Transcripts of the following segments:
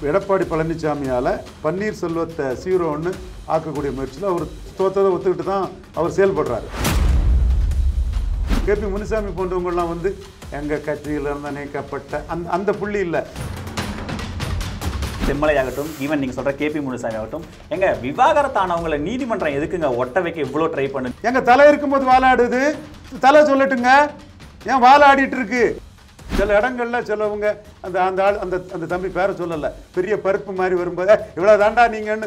எடப்பாடி பழனிசாமியால் பன்னீர்செல்வத்தை சீரோன்னு ஆக்கக்கூடிய முயற்சியில் அவர் தோத்ததை ஒத்துக்கிட்டு தான் அவர் செயல்படுறாரு கேபி முனுசாமி போன்றவங்கெல்லாம் வந்து எங்கள் கட்சியில் இருந்த நீக்கப்பட்ட அந்த அந்த புள்ளி இல்லை செம்மலை ஆகட்டும் ஈவன் நீங்க சொல்ற கேபி முனுசாமி ஆகட்டும் எங்க விவாகரத்தானவங்களை நீதிமன்றம் எதுக்குங்க ஒட்ட வைக்க இவ்வளோ ட்ரை பண்ணு எங்க தலை இருக்கும்போது வாலாடுது தலை சொல்லட்டுங்க ஏன் வாலாடிட்டு இருக்கு சில இடங்கள்ல சிலவங்க அந்த அந்த ஆள் அந்த அந்த தம்பி பேரை சொல்லல பெரிய பருப்பு மாதிரி வரும்போது "ஏய், இவ்வளவு தாண்டா நீங்கன்னு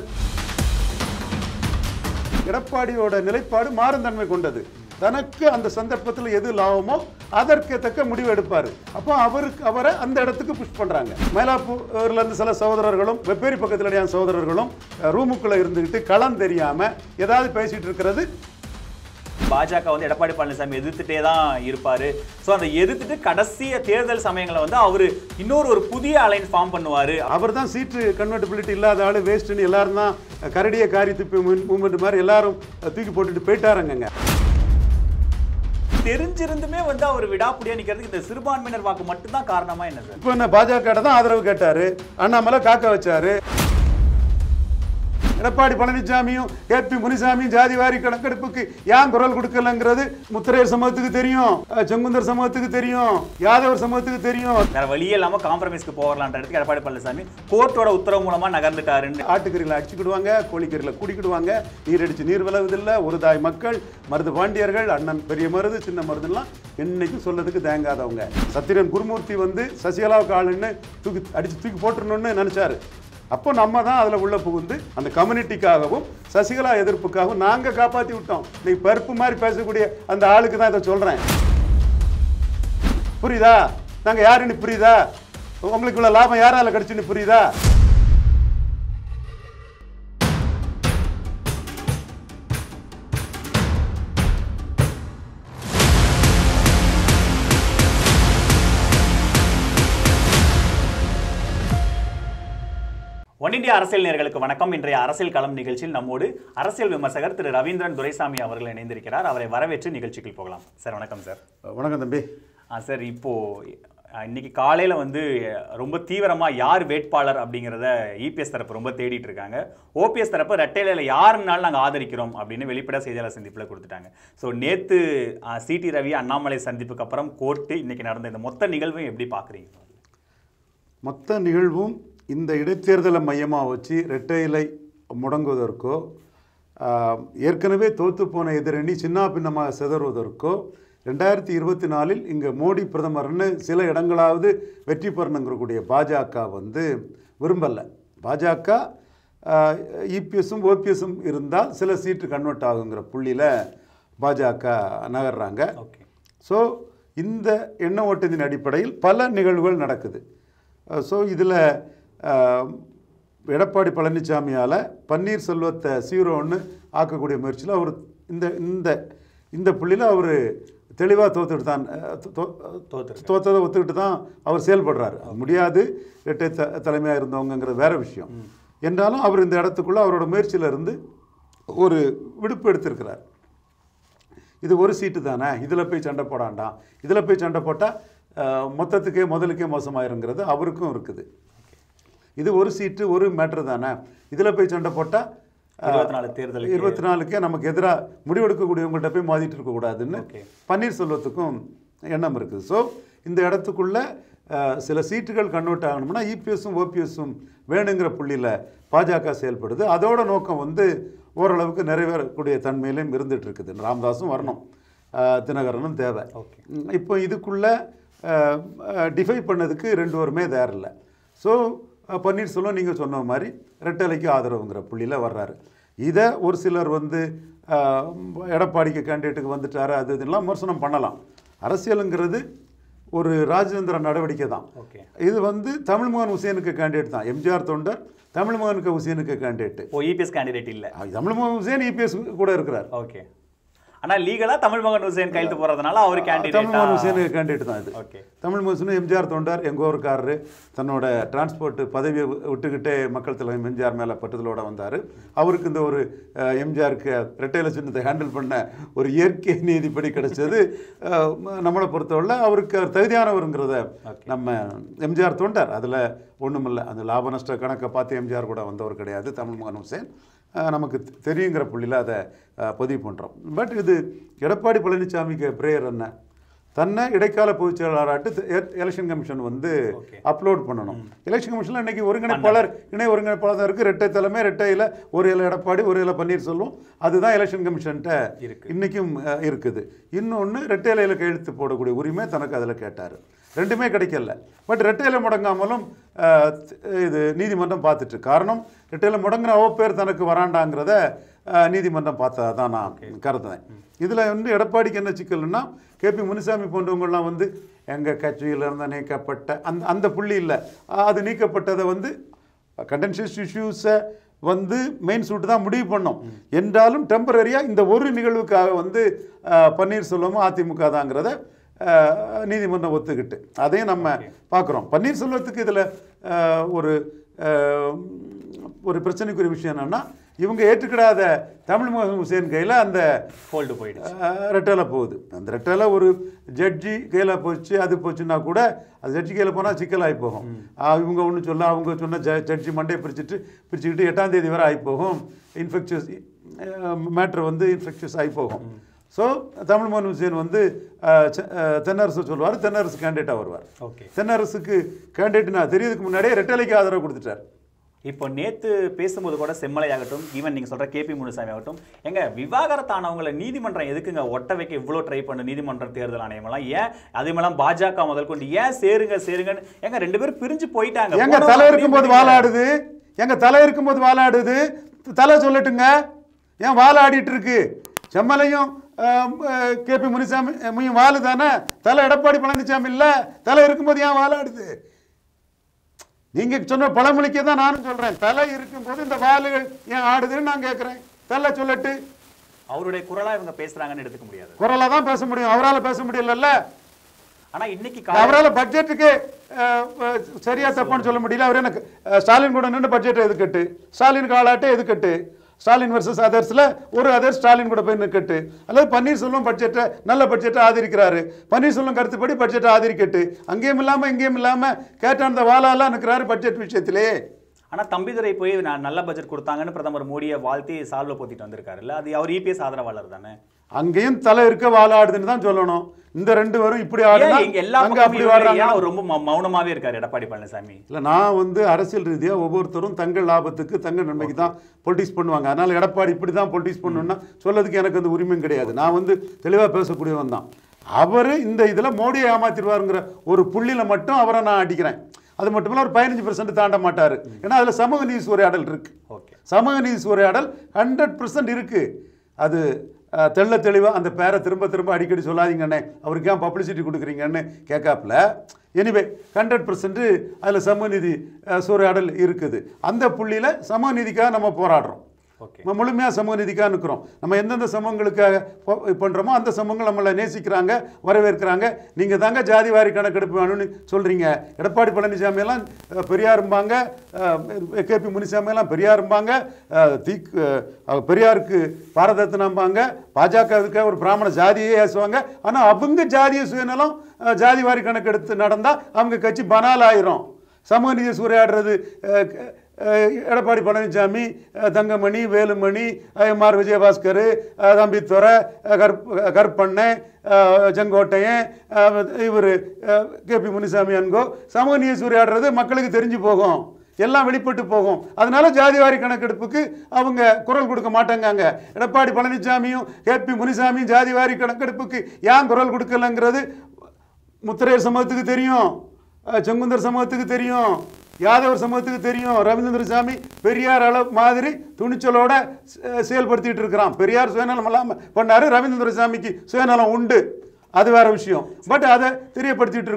எடப்பாடியோட நிலைப்பாடு மாறும் தன்மை கொண்டது தனக்கு அந்த சந்தர்ப்பத்தில் எது லாபமோ அதற்கு தக்க முடிவு எடுப்பார் அப்போ அவருக்கு அவரை அந்த இடத்துக்கு புஷ் பண்றாங்க மயிலாப்பூர்ல இருந்து சில சகோதரர்களும் வெப்பேரி பக்கத்தில் என் சகோதரர்களும் அஹ், ரூமுக்குள்ள இருந்துக்கிட்டு களம் தெரியாம ஏதாவது பேசிட்டு இருக்கிறது பாஜக வந்து எடப்பாடி பழனிசாமி எதிர்த்துட்டே தான் இருப்பாரு ஸோ அந்த எதிர்த்துட்டு கடைசி தேர்தல் சமயங்களை வந்து அவரு இன்னொரு ஒரு புதிய அலைன் ஃபார்ம் பண்ணுவாரு அவர் தான் சீட்டு கன்வெர்டபிலிட்டி இல்லாத ஆளு வேஸ்ட்டுன்னு எல்லாரும் தான் கரடியை காரி துப்பி மூமெண்ட் மாதிரி எல்லாரும் தூக்கி போட்டுட்டு போயிட்டாருங்கங்க தெரிஞ்சிருந்துமே வந்து அவர் விடாப்புடியா நிக்கிறதுக்கு இந்த சிறுபான்மையினர் வாக்கு மட்டும்தான் காரணமா என்ன சார் இப்போ என்ன பாஜக தான் ஆதரவு கேட்டாரு அண்ணாமலை காக்க வச்சாரு எடப்பாடி பழனிசாமியும் கேபி முனிசாமியும் ஜாதி வாரி கணக்கெடுப்புக்கு ஏன் குரல் கொடுக்கலங்கிறது முத்திரையர் சமூகத்துக்கு தெரியும் அஹ், செங்குந்தர் சமூகத்துக்கு தெரியும் யாதவர் சமூகத்துக்கு தெரியும் வேற வழியே இல்லாம காம்ப்ரமைஸ்க்கு போகலான்ற இடத்துக்கு எடப்பாடி பழனிசாமி கோர்ட்டோட உத்தரவு மூலமா நகர்ந்துட்டாருன்னு ஆட்டுக்கறியில் அடிச்சுக்கிடுவாங்க கோழிக்கறியில் குடிக்கிடுவாங்க நீர் அடிச்சு நீர் விளவுதில்லை ஒரு தாய் மக்கள் மருது பாண்டியர்கள் அண்ணன் பெரிய மருது சின்ன மருதுலாம் என்னைக்கும் சொல்லதுக்கு தேங்காதவங்க சத்திரன் குருமூர்த்தி வந்து சசிகலாவுக்கு ஆளுன்னு தூக்கி அடிச்சு தூக்கி போட்டுறணும்னு நினைச்சாரு அப்போ நம்ம தான் அதில் உள்ள புகுந்து அந்த கம்யூனிட்டிக்காகவும் சசிகலா எதிர்ப்புக்காகவும் நாங்கள் காப்பாற்றி விட்டோம் இன்னைக்கு பருப்பு மாதிரி பேசக்கூடிய அந்த ஆளுக்கு தான் இதை சொல்கிறேன் புரியுதா நாங்கள் யாருன்னு புரியுதா உங்களுக்கு இவ்வளோ லாபம் யாரால கிடைச்சுன்னு புரியுதா ஒன் இந்தியா அரசியல் நேர்களுக்கு வணக்கம் இன்றைய அரசியல் களம் நிகழ்ச்சியில் நம்மோடு அரசியல் விமர்சகர் திரு ரவீந்திரன் துரைசாமி அவர்கள் இணைந்திருக்கிறார் அவரை வரவேற்று நிகழ்ச்சிக்கு போகலாம் சார் வணக்கம் சார் வணக்கம் தம்பி ஆ சார் இப்போ அஹ், இன்னைக்கு காலையில வந்து ரொம்ப தீவிரமா யார் வேட்பாளர் அப்படிங்கிறத இபிஎஸ் தரப்பு ரொம்ப தேடிட்டு இருக்காங்க ஓபிஎஸ் தரப்பு ரெட்டையில யாருன்னாலும் நாங்கள் ஆதரிக்கிறோம் அப்படின்னு வெளிப்பட செய்தியாளர் சந்திப்பில் கொடுத்துட்டாங்க ஸோ நேத்து சிடி ரவி அண்ணாமலை சந்திப்புக்கு அப்புறம் கோர்ட்டு இன்னைக்கு நடந்த இந்த மொத்த நிகழ்வையும் எப்படி பார்க்குறீங்க மொத்த நிகழ்வும் இந்த இடைத்தேர்தலை மையமாக வச்சு இரட்டை இலை முடங்குவதற்கோ ஆஹ், ஏற்கனவே தோத்து போன எதிரணி சின்ன பின்னமாக சிதறுவதற்கோ ரெண்டாயிரத்தி இருபத்தி நாலில் இங்கே மோடி பிரதமர்னு சில இடங்களாவது வெற்றி பெறணுங்கிறக்கூடிய பாஜக வந்து விரும்பலை பாஜக இபிஎஸும் ஓபிஎஸும் இருந்தால் சில சீட்டு கன்வெர்ட் ஆகுங்கிற புள்ளியில் பாஜக நகர்றாங்க ஓகே ஸோ இந்த எண்ண ஓட்டத்தின் அடிப்படையில் பல நிகழ்வுகள் நடக்குது ஸோ இதில் எடப்பாடி பழனிசாமியால் பன்னீர்செல்வத்தை சீரோன்னு ஆக்கக்கூடிய முயற்சியில் அவர் இந்த இந்த இந்த புள்ளியில் அவர் தெளிவாக தோத்துட்டு தான் அஹ், தோ- தோத்துரு தோத்ததை ஒத்துக்கிட்டு தான் அவர் செயல்படுறாரு அது முடியாது இரட்டை த தலைமையாக இருந்தவங்கங்கிறது வேற விஷயம் என்றாலும் அவர் இந்த இடத்துக்குள்ள அவரோட முயற்சியில இருந்து ஒரு விடுப்பு எடுத்திருக்கிறார் இது ஒரு சீட்டு தானே இதில் போய் சண்டை போடாண்டாம் இதில் போய் சண்டை போட்டால் மொத்தத்துக்கே முதலுக்கே மோசமாயிருங்கிறது அவருக்கும் இருக்குது இது ஒரு சீட்டு ஒரு மேட்ரு தானே இதில் போய் சண்டை போட்டால் இருபத்தி நாலு தேர்தலுக்கு இருபத்தி நாலுக்கே நமக்கு எதிராக முடிவெடுக்கக்கூடியவங்கள்ட்ட போய் மோதிட்டு இருக்கக்கூடாதுன்னு Okay. பன்னீர்செல்வத்துக்கும் எண்ணம் இருக்குது ஸோ இந்த இடத்துக்குள்ள அஹ், சில சீட்டுகள் கன்வெர்ட் ஆகணும்னா இபிஎஸும் ஓபிஎஸும் வேணுங்கிற புள்ளியில் பாஜக செயல்படுது அதோட நோக்கம் வந்து ஓரளவுக்கு நிறைவேறக்கூடிய தன்மையிலும் இருந்துட்டு இருக்குது ராமதாஸும் வரணும் அஹ், தினகரனும் தேவை ஓகே ம், இப்போ இதுக்குள்ள டிஃபை பண்ணதுக்கு ரெண்டு பேருமே தயாரில்லை ஸோ பன்னீர்செல்வம் நீங்கள் சொன்ன மாதிரி ரெட்டலைக்கு ஆதரவுங்கிற புள்ளியில் வர்றாரு இதை ஒரு சிலர் வந்து அஹ், எடப்பாடிக்கு கேண்டிடேட்டுக்கு வந்துட்டாரு அது இதெல்லாம் விமர்சனம் பண்ணலாம் அரசியலுங்கிறது ஒரு ராஜதந்திர நடவடிக்கை தான் ஓகே இது வந்து தமிழ்மோகன் ஹுசேனுக்கு கேண்டிடேட் தான் எம்ஜிஆர் தொண்டர் தமிழ்மோகனுக்கு ஹுசேனுக்கு கேண்டிடேட் ஓ இபிஎஸ் கேண்டிடேட் இல்லை தமிழ்மோகன் ஹுசேன் இபிஎஸ் கூட இருக்கிறார் ஓகே ஆனா லீகலா தமிழ் மகன் ஹுசேன் கையெழுத்து போறதுனால அவர் தமிழ் மோகன் கேண்டிடேட் ஹுசேன் கேண்டிடேட் தான் இது ஓகே தமிழ் முசுன்னு எம்ஜிஆர் தொண்டார் எங்கள் ஊருக்காரரு தன்னோட டிரான்ஸ்போர்ட் பதவியை வி- விட்டுக்கிட்டே மக்கள் தலைவர் எம்ஜிஆர் மேலே பட்டுதலோட வந்தார் அவருக்கு இந்த ஒரு அஹ், எம்ஜிஆருக்கு ரெட்டையில சின்னத்தை ஹேண்டில் பண்ண ஒரு இயற்கை நீதிப்படி கிடைச்சது அஹ், ம- நம்மளை பொறுத்தவரை அவருக்கு அவர் தகுதியானவருங்கிறத Okay. நம்ம எம்ஜிஆர் தொண்டார் அதில் ஒண்ணுமில்ல அந்த லாப நஷ்ட கணக்கை பார்த்து எம்ஜிஆர் கூட வந்தவர் கிடையாது தமிழ் மகன் ஹுசேன் அஹ், நமக்கு தெ- தெரியுங்கிற புள்ளியில் அதை அஹ், பதிவு பண்ணுறோம் பட் இது எடப்பாடி பழனிசாமிக்கு பிரேயர் என்ன தன்னை இடைக்கால பொதுச் செயலாளராட்டு எலெக்ஷன் கமிஷன் வந்து Okay. அப்லோட் பண்ணணும் எலெக்ஷன் கமிஷன்ல இன்னைக்கு ஒருங்கிணைப்பாளர் இணை ஒருங்கிணைப்பாளர் தான் இருக்கு ரெட்டை தலைமை ரெட்டையில ஒரு இல எடப்பாடி ஒரு இல பன்னீர்செல்வம் அதுதான் எலெக்ஷன் கமிஷன்ட்ட இருக்கு. இன்னைக்கும் அஹ், இருக்குது இன்னொன்று ரெட்டை இலையில கையெழுத்து போடக்கூடிய உரிமை தனக்கு அதில் கேட்டார் ரெண்டுமே கிடைக்கல பட் ரெட்டையில முடங்காமலும் அஹ், இது நீதிமன்றம் பார்த்துட்டு காரணம் ரெட்டையில முடங்கின ஓ பேர் தனக்கு வராண்டாங்கிறத அஹ், நீதிமன்றம் பார்த்ததா தான் நான் கருதுறேன் இதில் வந்து எடப்பாடிக்கு என்ன சிக்கல்னா கேபி முனுசாமி போன்றவங்கலாம் வந்து எங்கள் கட்சியிலிருந்து நீக்கப்பட்ட அந்த அந்த புள்ளி இல்லை அது நீக்கப்பட்டதை வந்து கண்டென்ஷியஸ் இஷ்யூஸை வந்து மெயின் சூட்டு தான் முடிவு பண்ணோம் என்றாலும் டெம்பரரியாக இந்த ஒரு நிகழ்வுக்காக வந்து அஹ், பன்னீர்செல்வமும் அதிமுக தாங்கிறத அஹ், நீதிமன்றம் ஒத்துக்கிட்டு அதையும் நம்ம பார்க்குறோம் பன்னீர்செல்வத்துக்கு இதில் ஒரு அஹ், ஒரு பிரச்சனைக்குரிய விஷயம் என்னன்னா இவங்க ஏற்றுக்கிடாத தமிழ் முகமது ஹுசேன் கையில் அந்த ஹோல்டு போயிடுச்சு அஹ், ரெட்டலை போகுது அந்த ரெட்டலை ஒரு ஜட்ஜி கையில் போச்சு அது போச்சுன்னா கூட அது ஜட்ஜி கையில் போனால் சிக்கலாகி போகும் ஆஹ், இவங்க ஒன்று சொல்ல அவங்க சொன்ன ஜ ஜட்ஜி மண்டையை பிரிச்சுட்டு பிரிச்சுக்கிட்டு எட்டாம் தேதி வரை ஆகி போகும் இன்ஃபெக்ஷஸ் மேட்ரு வந்து இன்ஃபெக்ஷஸ் ஆகி போகும் ஸோ தமிழ் மோகன் ஹுசேன் வந்து அஹ், செ- அஹ், தென்னரசு சொல்லுவார் தென்னரசு கேண்டிடேட்டாக வருவார் ஓகே தென்னரசுக்கு கேண்டிடேட் நான் தெரியறதுக்கு முன்னாடியே ரெட்டலைக்கு ஆதரவு கொடுத்துட்டார் இப்போ நேத்து பேசும்போது கூட செம்மலை ஆகட்டும் ஈவன் நீங்க சொல்ற கேபி முனுசாமி ஆகட்டும் எங்க விவாகரத்தானவங்களை நீதிமன்றம் எதுக்குங்க ஒட்ட வைக்க இவ்வளோ ட்ரை பண்ணு நீதிமன்றம் தேர்தல் ஆணையமெல்லாம் ஏன் அதேமெல்லாம் பாஜக முதல் கொண்டு ஏன் சேருங்க சேருங்கன்னு எங்க ரெண்டு பேரும் பிரிஞ்சு போயிட்டாங்க எங்க போனவங்க தலை அப்படியே இருக்கும்போது போயிட்டாங்க. வாலாடுது எங்க தலை இருக்கும்போது வாலாடுது தலை சொல்லட்டுங்க ஏன் வாலாடிட்டு இருக்கு செம்மலையும் கேபி முனிசாமி முனியும் வாலு தானே தலை எடப்பாடி பழனிசாமி இல்ல தலை இருக்கும்போது ஏன் வாலாடுது நீங்க சொன்ன பழமொழிக்கே தான் நானும் சொல்றேன் தலை இருக்கும்போது இந்த வாலுகள் ஏன் ஆடுதுன்னு நான் கேட்கிறேன் தலை சொல்லட்டு அவருடைய குரலா இவங்க பேசுறாங்கன்னு எடுத்துக்க முடியாது குரலா தான் பேச முடியும் அவரால பேச முடியலல்ல ஆனா இன்னைக்கு காலை- அவரால் பட்ஜெட்டுக்கு அஹ், அஹ், சரியா தப்பான்னு சொல்ல முடியல அவர் எனக்கு அஹ், ஸ்டாலின் கூட நின்று பட்ஜெட்டை எதுக்கட்டு ஸ்டாலினுக்கு ஆளாட்டு எதுக்கட்டு ஸ்டாலின் வர்சஸ் அதர்ஸில் ஒரு அதர் ஸ்டாலின் கூட போய் நிற்கட்டு அல்லது பன்னீர்செல்வம் பட்ஜெட்டை நல்ல பட்ஜெட்டை ஆதரிக்கிறாரு பன்னீர்செல்வம் கருத்துப்படி பட்ஜெட்டை ஆதரிக்கட்டு அங்கேயும் இல்லாமல் இங்கேயும் இல்லாமல் கேட்ட அந்த வாலாலாம் நிற்கிறாரு பட்ஜெட் விஷயத்திலே ஆனா தம்பிதுரை போய் நான் நல்ல பட்ஜெட் கொடுத்தாங்கன்னு பிரதமர் மோடியை வாழ்த்தி சால்வ போத்திட்டு வந்திருக்காருல்ல அது அவர் இபிஎஸ் ஆதரவாளர் தானே அங்கேயும் தலை இருக்க வாலாடுதுன்னு தான் சொல்லணும் இந்த ரெண்டு பேரும் இப்படி ஆடுனா ஏன் இங்க எல்லா அங்க பக்கமும் அப்படி இவரு வாடுறாங்க ஏன் அவர் ரொம்ப மௌ- மௌனமாவே இருக்காரு எடப்பாடி பழனிசாமி இல்லை நான் வந்து அரசியல் ரீதியாக ஒவ்வொருத்தரும் தங்கள் லாபத்துக்கு தங்கள் நன்மைக்கு தான் பொலிட்டிக்ஸ் பண்ணுவாங்க அதனால் எடப்பாடி இப்படி தான் பொலிட்டிக்ஸ் பண்ணணும்னா சொல்லதுக்கு எனக்கு அந்த உரிமையும் கிடையாது நான் வந்து தெளிவாக பேசக்கூடியவன் தான் அவர் இந்த இதில் மோடியை ஏமாத்திடுவாருங்கிற ஒரு புள்ளியில் மட்டும் அவரை நான் அடிக்கிறேன் அது மட்டும் இல்ல ஒரு பதினஞ்சு பெர்சன்ட் தாண்ட மாட்டார் ஏன்னா அதில் சமூக நீதி உரையாடல் இருக்கு ஓகே சமூக நீதி உரையாடல் ஹண்ட்ரட் பர்சன்ட் இருக்கு அது அஹ், தெள்ள தெளிவாக அந்த பேரை திரும்ப திரும்ப அடிக்கடி சொல்லாதீங்கண்ணே அவருக்கு ஏன் பப்ளிசிட்டி கொடுக்குறீங்கன்னு கேட்காப்புல எனிவே ஹண்ட்ரட் பர்சன்ட் அதில் சமூக நீதி அஹ், சூறையாடல் இருக்குது அந்த புள்ளியில் சமூக நீதிக்காக நம்ம போராடுறோம் ஓகே நம்ம முழுமையாக சமூக நீதிக்காக நிற்கிறோம் நம்ம எந்தெந்த சமூகங்களுக்காக போ- பண்ணுறோமோ அந்த சமூகங்கள் நம்மளை நேசிக்கிறாங்க வரவேற்கிறாங்க நீங்கள் தாங்க ஜாதி வாரி கணக்கெடுப்பு வேணும்னு சொல்கிறீங்க எடப்பாடி பழனிசாமி எல்லாம் அஹ், பெரியாரும்பாங்க கேபி முனிசாமி எல்லாம் பெரியாரும்பாங்க அஹ், தீக் அஹ், பெரியாருக்கு பாரதத்தினம்பாங்க பாஜகவுக்கு ஒரு பிராமண ஜாதியே ஏசுவாங்க ஆனால் அவங்க ஜாதிய சுயநலம் அஹ், ஜாதி வாரி கணக்கெடுத்து நடந்தால் அவங்க கட்சி பனால் ஆயிரும் சமூக நீதி சூறையாடுறது அஹ், க- அஹ், எடப்பாடி பழனிசாமி அஹ், தங்கமணி வேலுமணி எம்ஆர் விஜயபாஸ்கர் அஹ், தம்பித்துறை அஹ், கருப் கருப்பண்ணன் அஹ், செங்கோட்டையன் இவர் கேபி முனிசாமி அன்கோ சமூக நீதி சூறையாடுறது மக்களுக்கு தெரிஞ்சு போகும் எல்லாம் வெளிப்பட்டு போகும் அதனால ஜாதிவாரி கணக்கெடுப்புக்கு அவங்க குரல் கொடுக்க மாட்டாங்க எடப்பாடி பழனிசாமியும் கேபி முனிசாமியும் ஜாதிவாரி கணக்கெடுப்புக்கு ஏன் குரல் கொடுக்கலங்கிறது முத்திரையர் சமூகத்துக்கு தெரியும் அஹ் செங்குந்தர் சமூகத்துக்கு தெரியும் யாதவர் சமூகத்துக்கு தெரியும் ரவீந்திர சாமி பெரியார் அளவு மாதிரி துணிச்சலோட செ- செயல்படுத்திட்டு இருக்கிறான் பெரியார் சுயநலம் இல்லாமல் பண்ணாரு ரவீந்திர சாமிக்கு சுயநலம் உண்டு அது வேற விஷயம் பட் அதை தெரியப்படுத்திட்டு இருக்கோம்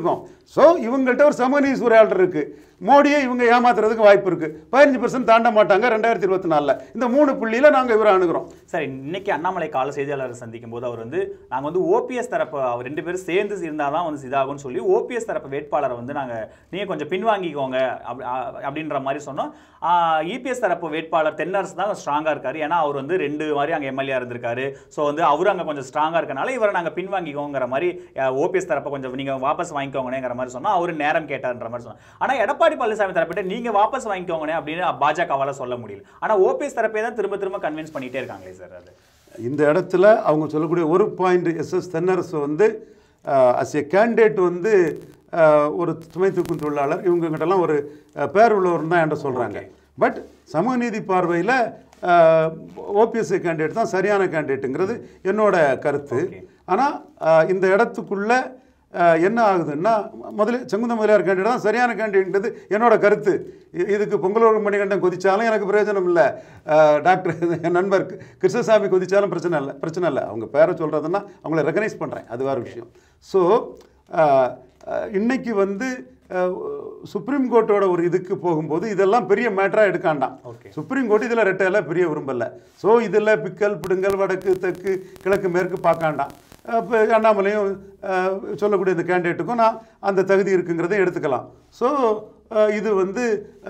ஸோ இவங்கள்ட்ட ஒரு சமநீதி சூறையாடல் இருக்கு மோடியை இவங்க ஏமாத்துறதுக்கு வாய்ப்பு இருக்கு பதினஞ்சு பர்சன்ட் தாண்ட மாட்டாங்க ரெண்டாயிரத்தி இருபத்தி நாலில் இந்த மூணு புள்ளியில நாங்கள் இவரை அணுகிறோம் சார் இன்னைக்கு அண்ணாமலை கால செய்தியாளர் சந்திக்கும் போது அவர் வந்து நாங்க வந்து ஓபிஎஸ் தரப்பு அவர் ரெண்டு பேரும் சேர்ந்து இருந்தாதான் வந்து இதாகும்னு சொல்லி ஓபிஎஸ் தரப்பு வேட்பாளரை வந்து நாங்க நீங்க கொஞ்சம் பின்வாங்கிக்கோங்க அப்படி- அ- அப்படின்ற மாதிரி சொன்னோம் இபிஎஸ் தரப்பு வேட்பாளர் தென்னரசு தான் ஸ்ட்ராங்கா இருக்காரு ஏன்னா அவர் வந்து ரெண்டு மாதிரி அங்க எம்எல்ஏ இருந்திருக்காரு ஸோ வந்து அவரு அங்க கொஞ்சம் ஸ்ட்ராங்கா இருக்கனால இவரை நாங்க பின்வாங்கிக்கோங்கிற மாதிரி ஓபிஎஸ் தரப்பை கொஞ்சம் நீங்க வாபஸ் வாங்கிக்கோங்கங்கிற மாதிரி சொன்னா அவரு நேரம் கேட்டார்ன்ற மாதிரி சொன்னார் ஆனா எடப்பாடி பழனிசாமி தரப்பிட்ட நீங்க வாபஸ் வாங்கிக்கோங்கனே அப்படின்னு பாஜகவால சொல்ல முடியல ஆனா ஓபிஎஸ் தரப்பே தான் திரும்ப திரும்ப கன்வின்ஸ் பண்ணிட்டே இருக்காங்களே சார் அது இந்த இடத்துல அவங்க சொல்லக்கூடிய ஒரு பாயிண்ட் எஸ்எஸ் தென்னரசு வந்து அஸ் எ கேண்டிடேட் வந்து அஹ், ஒரு சுமை தூக்கும் தொழிலாளர் இவங்ககிட்டலாம் ஒரு அஹ், பேர் உள்ளவர் தான் என்கிட்ட சொல்கிறாங்க பட் சமூக நீதி பார்வையில் ஓபிஎஸ்சி கேண்டிடேட் தான் சரியான கேண்டிடேட்டுங்கிறது என்னோட கருத்து Okay. ஆனால் இந்த இடத்துக்குள்ள அஹ், என்ன ஆகுதுன்னா முதல்ல செங்குந்த முதலியார் கேண்டிடேட் தான் சரியான கேண்டிடேட்ன்றது என்னோட கருத்து இ- இதுக்கு பொங்கலூர் மணிகண்டன் கொதிச்சாலும் எனக்கு பிரயோஜனம் இல்லை டாக்டர் என் நண்பர் கி- கிருஷ்ணசாமி கொதிச்சாலும் பிரச்சனை இல்லை பிரச்சனை இல்லை அவங்க பேரை சொல்கிறதுன்னா அவங்கள ரெகனைஸ் பண்ணுறேன் அது வேறு விஷயம் ஸோ இன்னைக்கு வந்து அஹ், சுப்ரீம் கோர்ட்டோட ஒரு இதுக்கு போகும்போது இதெல்லாம் பெரிய மேட்டராக எடுக்காண்டாம் Okay. சுப்ரீம் கோர்ட் இதில் ரெட்டையெல்லாம் பெரிய விரும்பல ஸோ இதில் பிக்கல் பிடுங்கல் வடக்கு தெற்கு கிழக்கு மேற்கு பார்க்காண்டாம் இப்போ அண்ணாமலையும் அஹ், சொல்லக்கூடிய இந்த கேண்டிடேட்டுக்கும் நான் அந்த தகுதி இருக்குங்கிறதை எடுத்துக்கலாம் ஸோ இது வந்து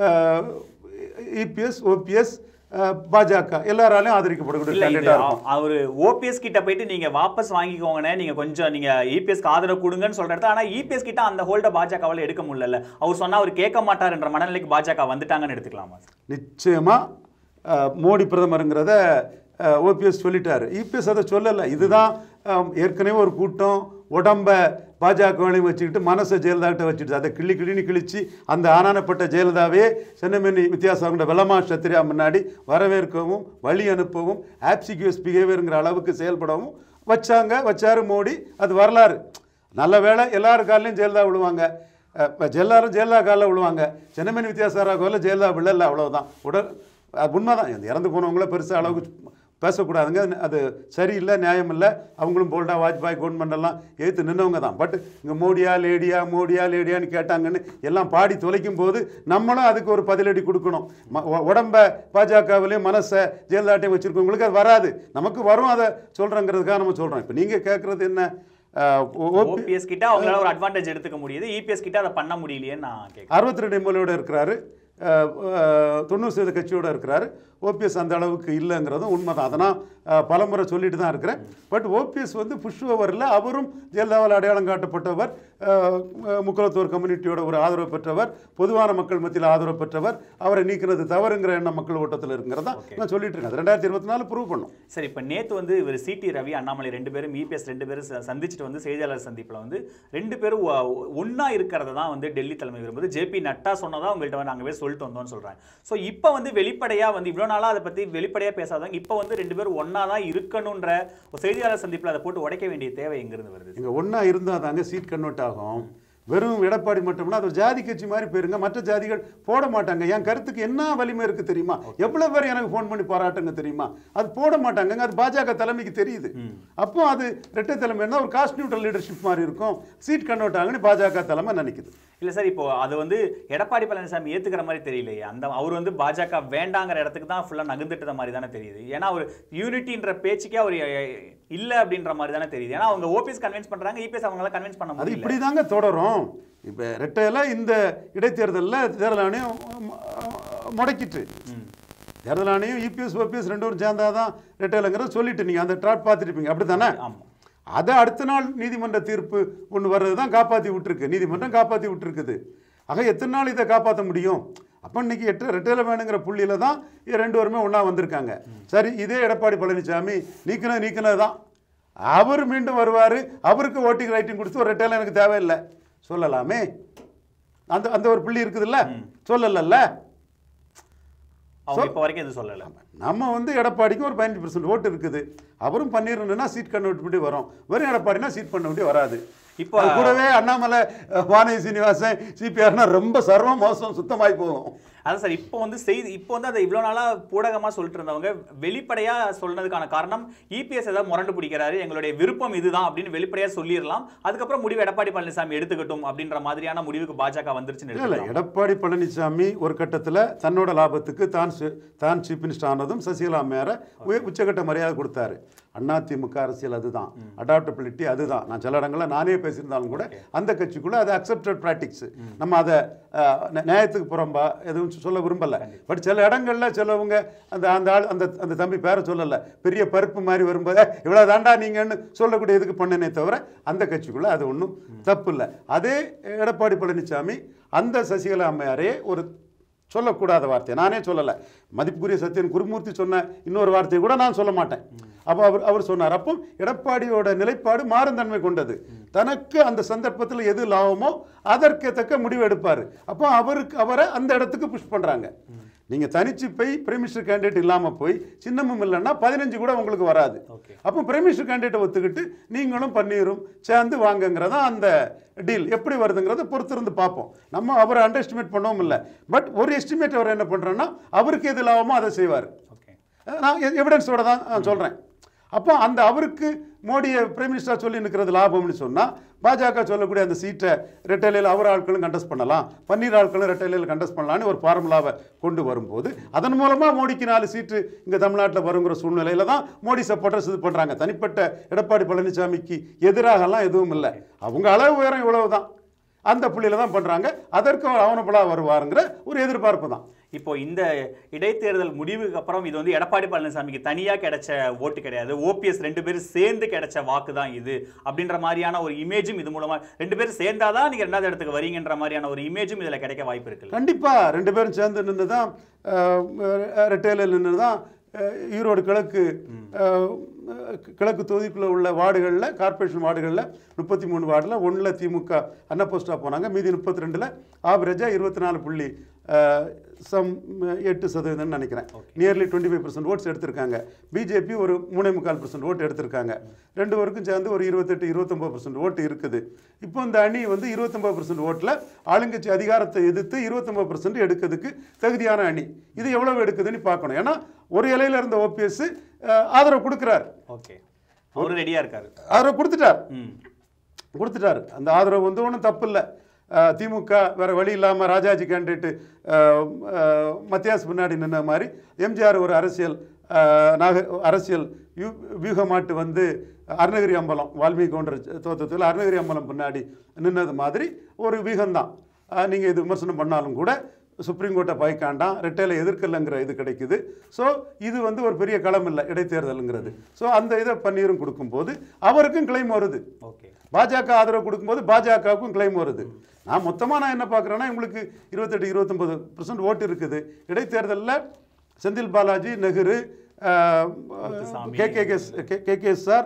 இபிஎஸ் ஓபிஎஸ் பாஜக எல்லாராலையும் ஆதரிக்கப்படக்கூடிய இல்ல இது கேண்டிடேட்டாக இருக்கும் அவ- அவரு ஓபிஎஸ் கிட்ட போயிட்டு நீங்க வாபஸ் வாங்கிக்கோங்கண்ணே நீங்க கொஞ்சம் நீங்க இபிஎஸ்க்கு ஆதரவு கொடுங்கன்னு சொல்றது ஆனா இபிஎஸ் கிட்ட அந்த ஹோல்ட பாஜகவால எடுக்க முடியல அவர் சொன்னா அவர் கேட்க மாட்டாருன்ற மனநிலைக்கு பாஜக வந்துட்டாங்கன்னு எடுத்துக்கலாமா சார் நிச்சயமாக மோடி பிரதமருங்கிறத ஓபிஎஸ் சொல்லிட்டாரு இபிஎஸ் அதை சொல்லலை இதுதான் அஹ், ஏற்கனவே ஒரு கூட்டம் உடம்ப பாஜகவையும் வச்சுக்கிட்டு மனசை ஜெயலலிதாகிட்ட வச்சுட்டு அதை கிள்ளி கிள்ளின்னு கிழிச்சு அந்த ஆனானப்பட்ட ஜெயலலிதாவே சென்னமேனி வித்தியாசம் வெள்ளமா சத்திரியா முன்னாடி வரவேற்கவும் வழி அனுப்பவும் ஆப்சிக்யூஸ் பிஹேவியருங்கிற அளவுக்கு செயல்படவும் வச்சாங்க வச்சாரு மோடி அது வரலாறு நல்ல வேளை எல்லார் காலையும் ஜெயலலிதா விழுவாங்க அஹ் இப்ப எல்லாரும் ஜெயலலிதா காலில் விழுவாங்க சென்னமேனி வித்யாசாரா கோவில் ஜெயலலிதா விழல அவ்வளவுதான் உடல் அது உண்மைதான் இந்த இறந்து போனவங்கள பெருசாக அளவுக்கு பேசக்கூடாதுங்க அது சரியில்லை நியாயம் இல்லை அவங்களும் போல்டா வாஜ்பாய் கவர்மெண்ட் எல்லாம் ஏற்று நின்னவங்க தான் பட் இங்கே மோடியா லேடியா மோடியா லேடியான்னு கேட்டாங்கன்னு எல்லாம் பாடி தொலைக்கும் போது நம்மளும் அதுக்கு ஒரு பதிலடி கொடுக்கணும் ம- உ- உடம்ப பாஜகவிலையும் மனசை ஜெயலலிதாட்டையும் வச்சுருக்கவங்களுக்கு அது வராது நமக்கு வரும் அதை சொல்கிறேங்கிறதுக்காக நம்ம சொல்கிறோம் இப்போ நீங்கள் கேட்குறது என்ன அஹ், ஓ- ஓபி ஓபிஎஸ் கிட்ட அவங்களால ஒரு அட்வான்டேஜ் எடுத்துக்க முடியுது இபிஎஸ் கிட்ட அதை பண்ண முடியலையேன்னு நான் கேட்கிறேன் அறுபத்தி ரெண்டு எம்எல்ஏட இருக்கிறாரு அஹ், அஹ், தொண்ணூறு சதவீத கட்சியோட இருக்கிறாரு ஓபிஎஸ் அந்த அளவுக்கு இல்லைங்கிறதும் உண்மைதான் அதனால் பலமுறை சொல்லிட்டு தான் இருக்கிறேன் பட் ஓபிஎஸ் வந்து புஷ் ஓவரில் அவரும் ஜெயலலிதாவால் அடையாளம் காட்டப்பட்டவர் அஹ், அஹ், முக்குலத்தோர் கம்யூனிட்டியோட ஒரு ஆதரவு பெற்றவர் பொதுவான மக்கள் மத்தியில் ஆதரவு பெற்றவர் அவரை நீக்கிறது தவறுங்கிற எண்ணம் மக்கள் ஓட்டத்தில் இருக்கிறதா நான் சொல்லிட்டு இருக்கேன் அது ரெண்டாயிரத்தி இருபத்தி நாலு ப்ரூவ் பண்ணும் சரி இப்போ நேத்து வந்து இவர் சிடி ரவி அண்ணாமலை ரெண்டு பேரும் இபிஎஸ் ரெண்டு பேரும் ச- சந்திச்சுட்டு வந்து செய்தியாளர் சந்திப்புல வந்து ரெண்டு பேரும் ஒ- ஒண்ணா இருக்கிறத தான் வந்து டெல்லி தலைமை விரும்புது ஜேபி நட்டா சொன்னதா உங்கள்கிட்ட வந்து நாங்கள் போய் சொல்லிட்டு வந்தோம்னு சொல்றாங்க ஸோ இப்போ வந்து வெளிப்படையா வந்து இவ்வளோ நாளா அதை பத்தி வெளிப்படையா பேசாதவங்க இப்போ வந்து ரெண்டு பேரும் ஒண்ணா தான் இருக்கணுன்ற ஒரு செய்தியாளர் சந்திப்புல அதை போட்டு உடைக்க வேண்டிய தேவை எங்கிருந்து வருது இங்கே ஒன்றா இருந்தால் தாங்க சீட் கன்வெர்ட் ஆகும் வெறும் எடப்பாடி மட்டும்னா அது ஒரு ஜாதி கட்சி மாதிரி போயிருங்க மற்ற ஜாதிகள் போட மாட்டாங்க என் கருத்துக்கு என்ன வலிமை இருக்கு தெரியுமா எவ்வளவு பேர் எனக்கு ஃபோன் பண்ணி பாராட்டுங்க தெரியுமா அது போட மாட்டாங்கங்க அது பாஜக தலைமைக்கு தெரியுது அப்போ அது ரெட்டை தலைமைன்னா ஒரு காஸ்ட் நியூட்ரல் லீடர்ஷிப் மாதிரி இருக்கும் சீட் கன்வெர்ட் ஆகுன்னு பாஜக தலைமை நினைக்குது இல்ல சார் இப்போ அது வந்து எடப்பாடி பழனிசாமி ஏத்துக்கிற மாதிரி தெரியலையே அந்த அவர் வந்து பாஜக வேண்டாங்கிற இடத்துக்கு தான் ஃபுல்லா நகர்ந்துட்ட மாதிரி தானே தெரியுது ஏன்னா அவர் யூனிட்டின்ற பேச்சுக்கே அவர் இல்ல அப்படின்ற மாதிரி தானே தெரியுது ஏன்னா அவங்க ஓபிஎஸ் கன்வின்ஸ் பண்றாங்க இபிஎஸ் அவங்களால கன்வின்ஸ் பண்ண அது முடியல இப்படி தாங்க தொடரும் இப்போ ரெட்டையில இந்த இடைத்தேர்தலில் தேர்தல் ஆணையம் மு- முடக்கிட்டு தேர்தல் ஆணையம் இபிஎஸ் ஓபிஎஸ் ரெண்டு பேரும் சேர்ந்தாதான் ரெட்டையிலங்கிறத சொல்லிட்டு நீங்கள் அந்த ட்ராட் பார்த்துருப்பீங்க அப்படி தானே ஆமா அதை அடுத்த நாள் நீதிமன்ற தீர்ப்பு ஒன்று வர்றது தான் காப்பாற்றி விட்டுருக்கு நீதிமன்றம் காப்பாற்றி விட்டுருக்குது ஆக எத்தனை நாள் இதை காப்பாற்ற முடியும் அப்போ இன்னைக்கு எட்டு ரெட்டையில வேணுங்கிற புள்ளியில தான் இது ரெண்டு பேருமே ஒன்றா வந்திருக்காங்க சரி இதே எடப்பாடி பழனிசாமி நீக்கினது நீக்கினது தான் அவர் மீண்டும் வருவார் அவருக்கு ஓட்டிங் ரைட்டிங் கொடுத்து ஒரு ரெட்டையில எனக்கு தேவையில்லை சொல்லலாமே அந்த அந்த ஒரு புள்ளி இருக்குதுல்ல சொல்லலல்ல அவங்க இப்போ வரைக்கும் எதுவும் சொல்லல நம்ம வந்து எடப்பாடிக்கு ஒரு பதினஞ்சு பர்சன்ட் ஓட்டு இருக்குது அவரும் பண்ணிடணும்னா சீட் கன்வெர்ட் பண்ணி வரும் வெறும் எடப்பாடினா சீட் பண்ண வேண்டிய வராது இப்போ அது கூடவே அண்ணாமலை அஹ், வானதி சீனிவாசன் சிபிஆர்னா ரொம்ப சர்வம் மோசம் சுத்தமாய் போகும் அதான் சார் இப்போ வந்து செய்தி இப்போ வந்து அதை இவ்வளோ நாளா ஊடகமா சொல்லிட்டு இருந்தவங்க வெளிப்படையா சொன்னதுக்கான காரணம் இபிஎஸ் ஏதாவது முரண்டு பிடிக்கிறாரு எங்களுடைய விருப்பம் இதுதான் அப்படின்னு வெளிப்படையா சொல்லிடலாம் அதுக்கப்புறம் முடிவு எடப்பாடி பழனிசாமி எடுத்துக்கட்டும் அப்படின்ற மாதிரியான முடிவுக்கு பாஜக வந்துருச்சுன்னு இல்லை இல்லை எடுத்துக்கலாம் எடப்பாடி பழனிசாமி ஒரு கட்டத்தில் தன்னோட லாபத்துக்கு தான் சி- தான் சீஃப் மினிஸ்டர் ஆனதும் சசிகலா மேர உய- உச்சகட்ட மரியாதை கொடுத்தாரு அதிமுக அரசியல் அதுதான் அடாப்டபிலிட்டி அதுதான் நான் சில இடங்களில் நானே பேசியிருந்தாலும் கூட அந்த கட்சிக்குள்ள அது அக்செப்டட் ப்ராக்டிக்ஸ் நம்ம அதை அஹ், ந- நியாயத்துக்கு புறம்பா எதுவும் சொல்ல விரும்பல பட் சில இடங்கள்ல சிலவங்க அந்த அந்த ஆள் அந்த அந்த தம்பி பேரை சொல்லல பெரிய பருப்பு மாதிரி வரும்போது இவ்வளோ தாண்டா நீங்கன்னு சொல்லக்கூடிய இதுக்கு பண்ணனே தவிர அந்த கட்சிக்குள்ள அது ஒன்றும் தப்பு இல்லை அதே எடப்பாடி பழனிசாமி அந்த சசிகலா அம்மையாரே ஒரு சொல்லக்கூடாத வார்த்தை நானே சொல்லலை மதிப்புக்குரிய சத்யன் குருமூர்த்தி சொன்ன இன்னொரு வார்த்தையை கூட நான் சொல்ல மாட்டேன் அப்போ அவர் அவர் சொன்னார் அப்போ எடப்பாடியோட நிலைப்பாடு மாறுந்தன்மை கொண்டது தனக்கு அந்த சந்தர்ப்பத்தில் எது லாபமோ அதற்கு தக்க முடிவு எடுப்பார் அப்போ அவருக்கு அவரை அந்த இடத்துக்கு புஷ் பண்ணுறாங்க நீங்கள் தனிச்சு போய் பிரைமினிஸ்டர் கேண்டிடேட் இல்லாமல் போய் சின்னமும் இல்லைன்னா பதினஞ்சு கூட உங்களுக்கு வராது ஓகே அப்போ பிரைமினிஸ்டர் கேண்டிடேட்டை ஒத்துக்கிட்டு நீங்களும் பன்னீரும் சேர்ந்து வாங்கங்கிறதா அந்த டீல் எப்படி வருதுங்கிறத பொறுத்திருந்து பார்ப்போம் நம்ம அவரை அண்டர் எஸ்டிமேட் பண்ணவும் இல்லை பட் ஒரு எஸ்டிமேட் அவர் என்ன பண்ணுறோன்னா அவருக்கு எது லாபமோ அதை செய்வார் ஓகே நான் எவிடன்ஸோட தான் நான் சொல்கிறேன் அப்போ அந்த அவருக்கு மோடியை பிரைம் மினிஸ்டர் சொல்லி நிற்கிறது லாபம்னு சொன்னால் பாஜக சொல்லக்கூடிய அந்த சீட்டை ரெட்டைலையில் அவர் ஆட்களும் கண்டஸ்ட் பண்ணலாம் பன்னீர் ஆட்களும் ரெட்டைலையில் கண்டஸ்ட் பண்ணலாம்னு ஒரு ஃபார்முலாவை கொண்டு வரும்போது அதன் மூலமாக மோடிக்கு நாலு சீட்டு இங்கே தமிழ்நாட்டில் வருங்கிற சூழ்நிலையில தான் மோடி சப்போர்ட்டர்ஸ் இது பண்ணுறாங்க தனிப்பட்ட எடப்பாடி பழனிசாமிக்கு எதிராகலாம் எதுவும் இல்லை அவங்க அளவு உயரம் இவ்வளவு தான் அந்த புள்ளியில தான் பண்ணுறாங்க அதற்கு அவர் ஆவணப்படா வருவாருங்கிற ஒரு எதிர்பார்ப்பு தான் இப்போ இந்த இடைத்தேர்தல் முடிவுக்கு அப்புறம் இது வந்து எடப்பாடி பழனிசாமிக்கு தனியா கிடைச்ச ஓட்டு கிடையாது ஓபிஎஸ் ரெண்டு பேரும் சேர்ந்து கிடைச்ச வாக்கு தான் இது அப்படின்ற மாதிரியான ஒரு இமேஜும் இது மூலமா ரெண்டு பேரும் சேர்ந்தாதான் நீங்க ரெண்டாவது இடத்துக்கு வரீங்கன்ற மாதிரியான ஒரு இமேஜும் இதுல கிடைக்க வாய்ப்பு இருக்குல்ல கண்டிப்பா ரெண்டு பேரும் சேர்ந்து நின்று தான் ரெட்டையில நின்று தான் அஹ், ஈரோடு கிழக்கு அஹ், கிழக்கு தொகுதிக்குள்ள உள்ள வார்டுகளில் கார்ப்பரேஷன் வார்டுகளில் முப்பத்தி மூணு வார்டில் ஒன்றில் திமுக அன்ன போஸ்டாக போனாங்க மீதி முப்பத்தி ரெண்டில் ஆவரேஜாக இருபத்தி நாலு புள்ளி அஹ், சம் எட்டு சதவீதம்னு நினைக்கிறேன் nearly twenty five percent votes எடுத்திருக்காங்க பிஜேபி ஒரு மூணே முக்கால் பர்சன்ட் ஓட்டு எடுத்திருக்காங்க ரெண்டு பேருக்கும் சேர்ந்து ஒரு இருபத்தெட்டு இருபத்தொம்பது பர்சன்ட் ஓட்டு இருக்குது இப்போ இந்த அணி வந்து இருபத்தொம்பது பர்சன்ட் ஓட்டில் ஆளுங்கட்சி அதிகாரத்தை எதிர்த்து இருபத்தொம்பது பர்சன்ட் எடுக்கிறதுக்கு தகுதியான அணி இது எவ்வளவு எடுக்குதுன்னு பார்க்கணும் ஏன்னா ஒரு இலையில இருந்த ஓபிஎஸ் ஆதரவு கொடுக்குறார் ஓகே அவரு ரெடியா இருக்காரு ஆதரவு கொடுத்துட்டார் ம் கொடுத்துட்டாரு அந்த ஆதரவு வந்து ஒன்றும் தப்பு இல்லை திமுக வேற வழி இல்லாமல் ராஜாஜி கேண்டிடேட்டு மத்தியாஸ் பின்னாடி நின்ன மாதிரி எம்ஜிஆர் ஒரு அரசியல் அஹ், நாக அரசியல் யூ வியூகமாட்டு வந்து அருணகிரி அம்பலம் வால்மீகி கவுண்டர் தோற்றத்தில் அருணகிரி அம்பலம் பின்னாடி நின்னது மாதிரி ஒரு வியூகம்தான் நீங்கள் இது விமர்சனம் பண்ணாலும் கூட சுப்ரீம் கோர்ட்டை பாய்க்காண்டாம் ரெட்டையில எதிர்க்கலைங்கிற இது கிடைக்குது ஸோ இது வந்து ஒரு பெரிய களம் இல்லை இடைத்தேர்தலுங்கிறது ஸோ அந்த இதை பன்னீரும் கொடுக்கும்போது அவருக்கும் கிளைம் வருது ஓகே பாஜக ஆதரவு கொடுக்கும்போது பாஜகவுக்கும் கிளைம் வருது நான் மொத்தமாக நான் என்ன பார்க்குறேன்னா உங்களுக்கு இருபத்தெட்டு இருபத்தொம்பது பர்சன்ட் ஓட்டு இருக்குது இடைத்தேர்தலில் செந்தில் பாலாஜி நெஹ்ரு முத்துசாமி. கே கே கே கே சார்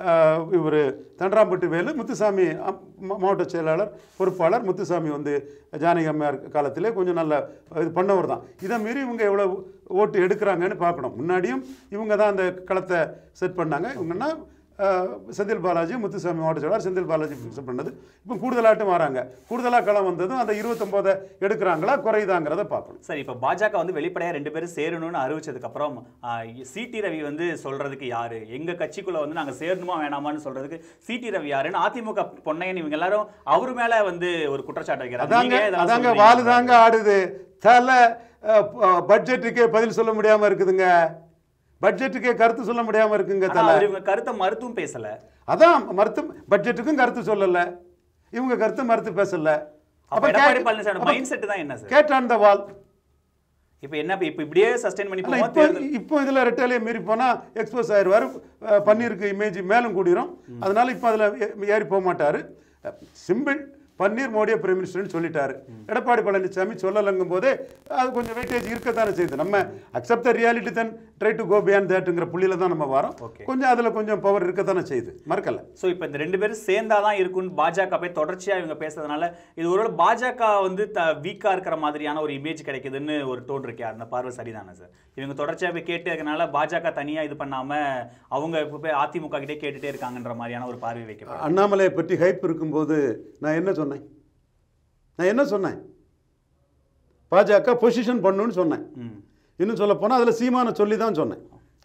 இவர் தண்டராம்பட்டு வேலு முத்துசாமி அம், மா- மாவட்ட செயலாளர் பொறுப்பாளர் முத்துசாமி வந்து ஜானகி அம்மையார் காலத்திலே கொஞ்சம் நல்ல இது பண்ணவர் தான் இதை மீறி இவங்க எவ்வளோ ஓட்டு எடுக்கிறாங்கன்னு பார்க்கணும் முன்னாடியும் இவங்க தான் அந்த களத்தை செட் பண்ணாங்க இவங்கன்னா அஹ், செந்தில் பாலாஜி முத்துசாமி மாவட்ட செயலாளர் செந்தில் பாலாஜி ஃபிக்ஸ் பண்ணது இப்போ கூடுதலாட்டும் வராங்க கூடுதலாக களம் வந்ததும் அந்த இருபத்தொம்போதை எடுக்கிறாங்களா குறையுதாங்கிறத பார்க்கணும் சரி இப்போ பாஜக வந்து வெளிப்படையா ரெண்டு பேரும் சேரணும்னு அறிவிச்சதுக்கு அப்புறம் சிடி ரவி வந்து சொல்றதுக்கு யாரு எங்க கட்சிக்குள்ள வந்து நாங்க சேரணுமா வேணாமான்னு சொல்றதுக்கு சிடி ரவி யாருன்னு அதிமுக பொன்னையன் இவங்க எல்லாரும் அவர் மேல வந்து ஒரு குற்றச்சாட்டு வைக்கிறாங்க அதாங்க நீங்க இதெல்லாம் அதாங்க சொல்றீங்க. வாலுதாங்க ஆடுது தலை அஹ், ப- பட்ஜெட்டுக்கே பதில் சொல்ல முடியாம இருக்குதுங்க பட்ஜெட்டுக்கே கருத்து சொல்ல முடியாம இருக்குங்க ஆனா தலை அவர் இவங்க கருத்தை மறுத்தும் பேசல அதான் மறுத்து பட்ஜெட்டுக்கும் கருத்து சொல்லல இவங்க கருத்து மறுத்து பேசல அப்ப எடப்பாடி பழனிசாமி மைண்ட் செட் தான் என்ன சார் கேட்டான் the wall இப்போ என்ன இப்ப இப்படியே சஸ்டெயின் பண்ணி இல்ல, போவோம் இப்போ இப்போ இதுல ரெட்டையிலே மீறி போனா எக்ஸ்போஸ் ஆயிடுவாரு அஹ், பன்னீருக்கு இமேஜ் மேலும் கூடிரும் அதனால இப்போ அதுல ஏ- ஏறி போக மாட்டாரு சிம்பிள் பன்னீர் மோடியை பிரைம் மினிஸ்டர்னு சொல்லிட்டாரு எடப்பாடி பழனிசாமி சொல்லலங்கும் போதே அது கொஞ்சம் வெயிட்டேஜ் இருக்கத்தானே செய்யுது நம்ம accept the reality then try to go beyond தேட்டுங்கிற புள்ளியில தான் நம்ம வரோம் Okay. கொஞ்சம் அதுல கொஞ்சம் பவர் இருக்கத்தானே செய்யுது மறக்கல ஸோ இப்போ இந்த ரெண்டு பேரும் சேர்ந்தாதான் இருக்கும்னு பாஜக போய் தொடர்ச்சியா இவங்க பேசுறதுனால இது ஒரு பாஜக வந்து த வீக்கா இருக்கிற மாதிரியான ஒரு இமேஜ் கிடைக்குதுன்னு ஒரு தோன்று இருக்கே அந்த பார்வை சரிதானே சார் இவங்க தொடர்ச்சியா போய் கேட்டு இருக்கனால பாஜக தனியா இது பண்ணாம அவங்க இப்போ போய் அதிமுக கிட்டே கேட்டுட்டே இருக்காங்கன்ற மாதிரியான ஒரு பார்வை வைக்கப்படும் அண்ணாமலையை பற்றி ஹைப் இருக்கும்போது நான் என்ன சொன்னேன் நான் என்ன சொன்னேன் பாஜக பொசிஷன் பண்ணுன்னு சொன்னேன் ம் இன்னும் சொல்ல போனால் அதில் சீமானை சொல்லி தான் சொன்னேன்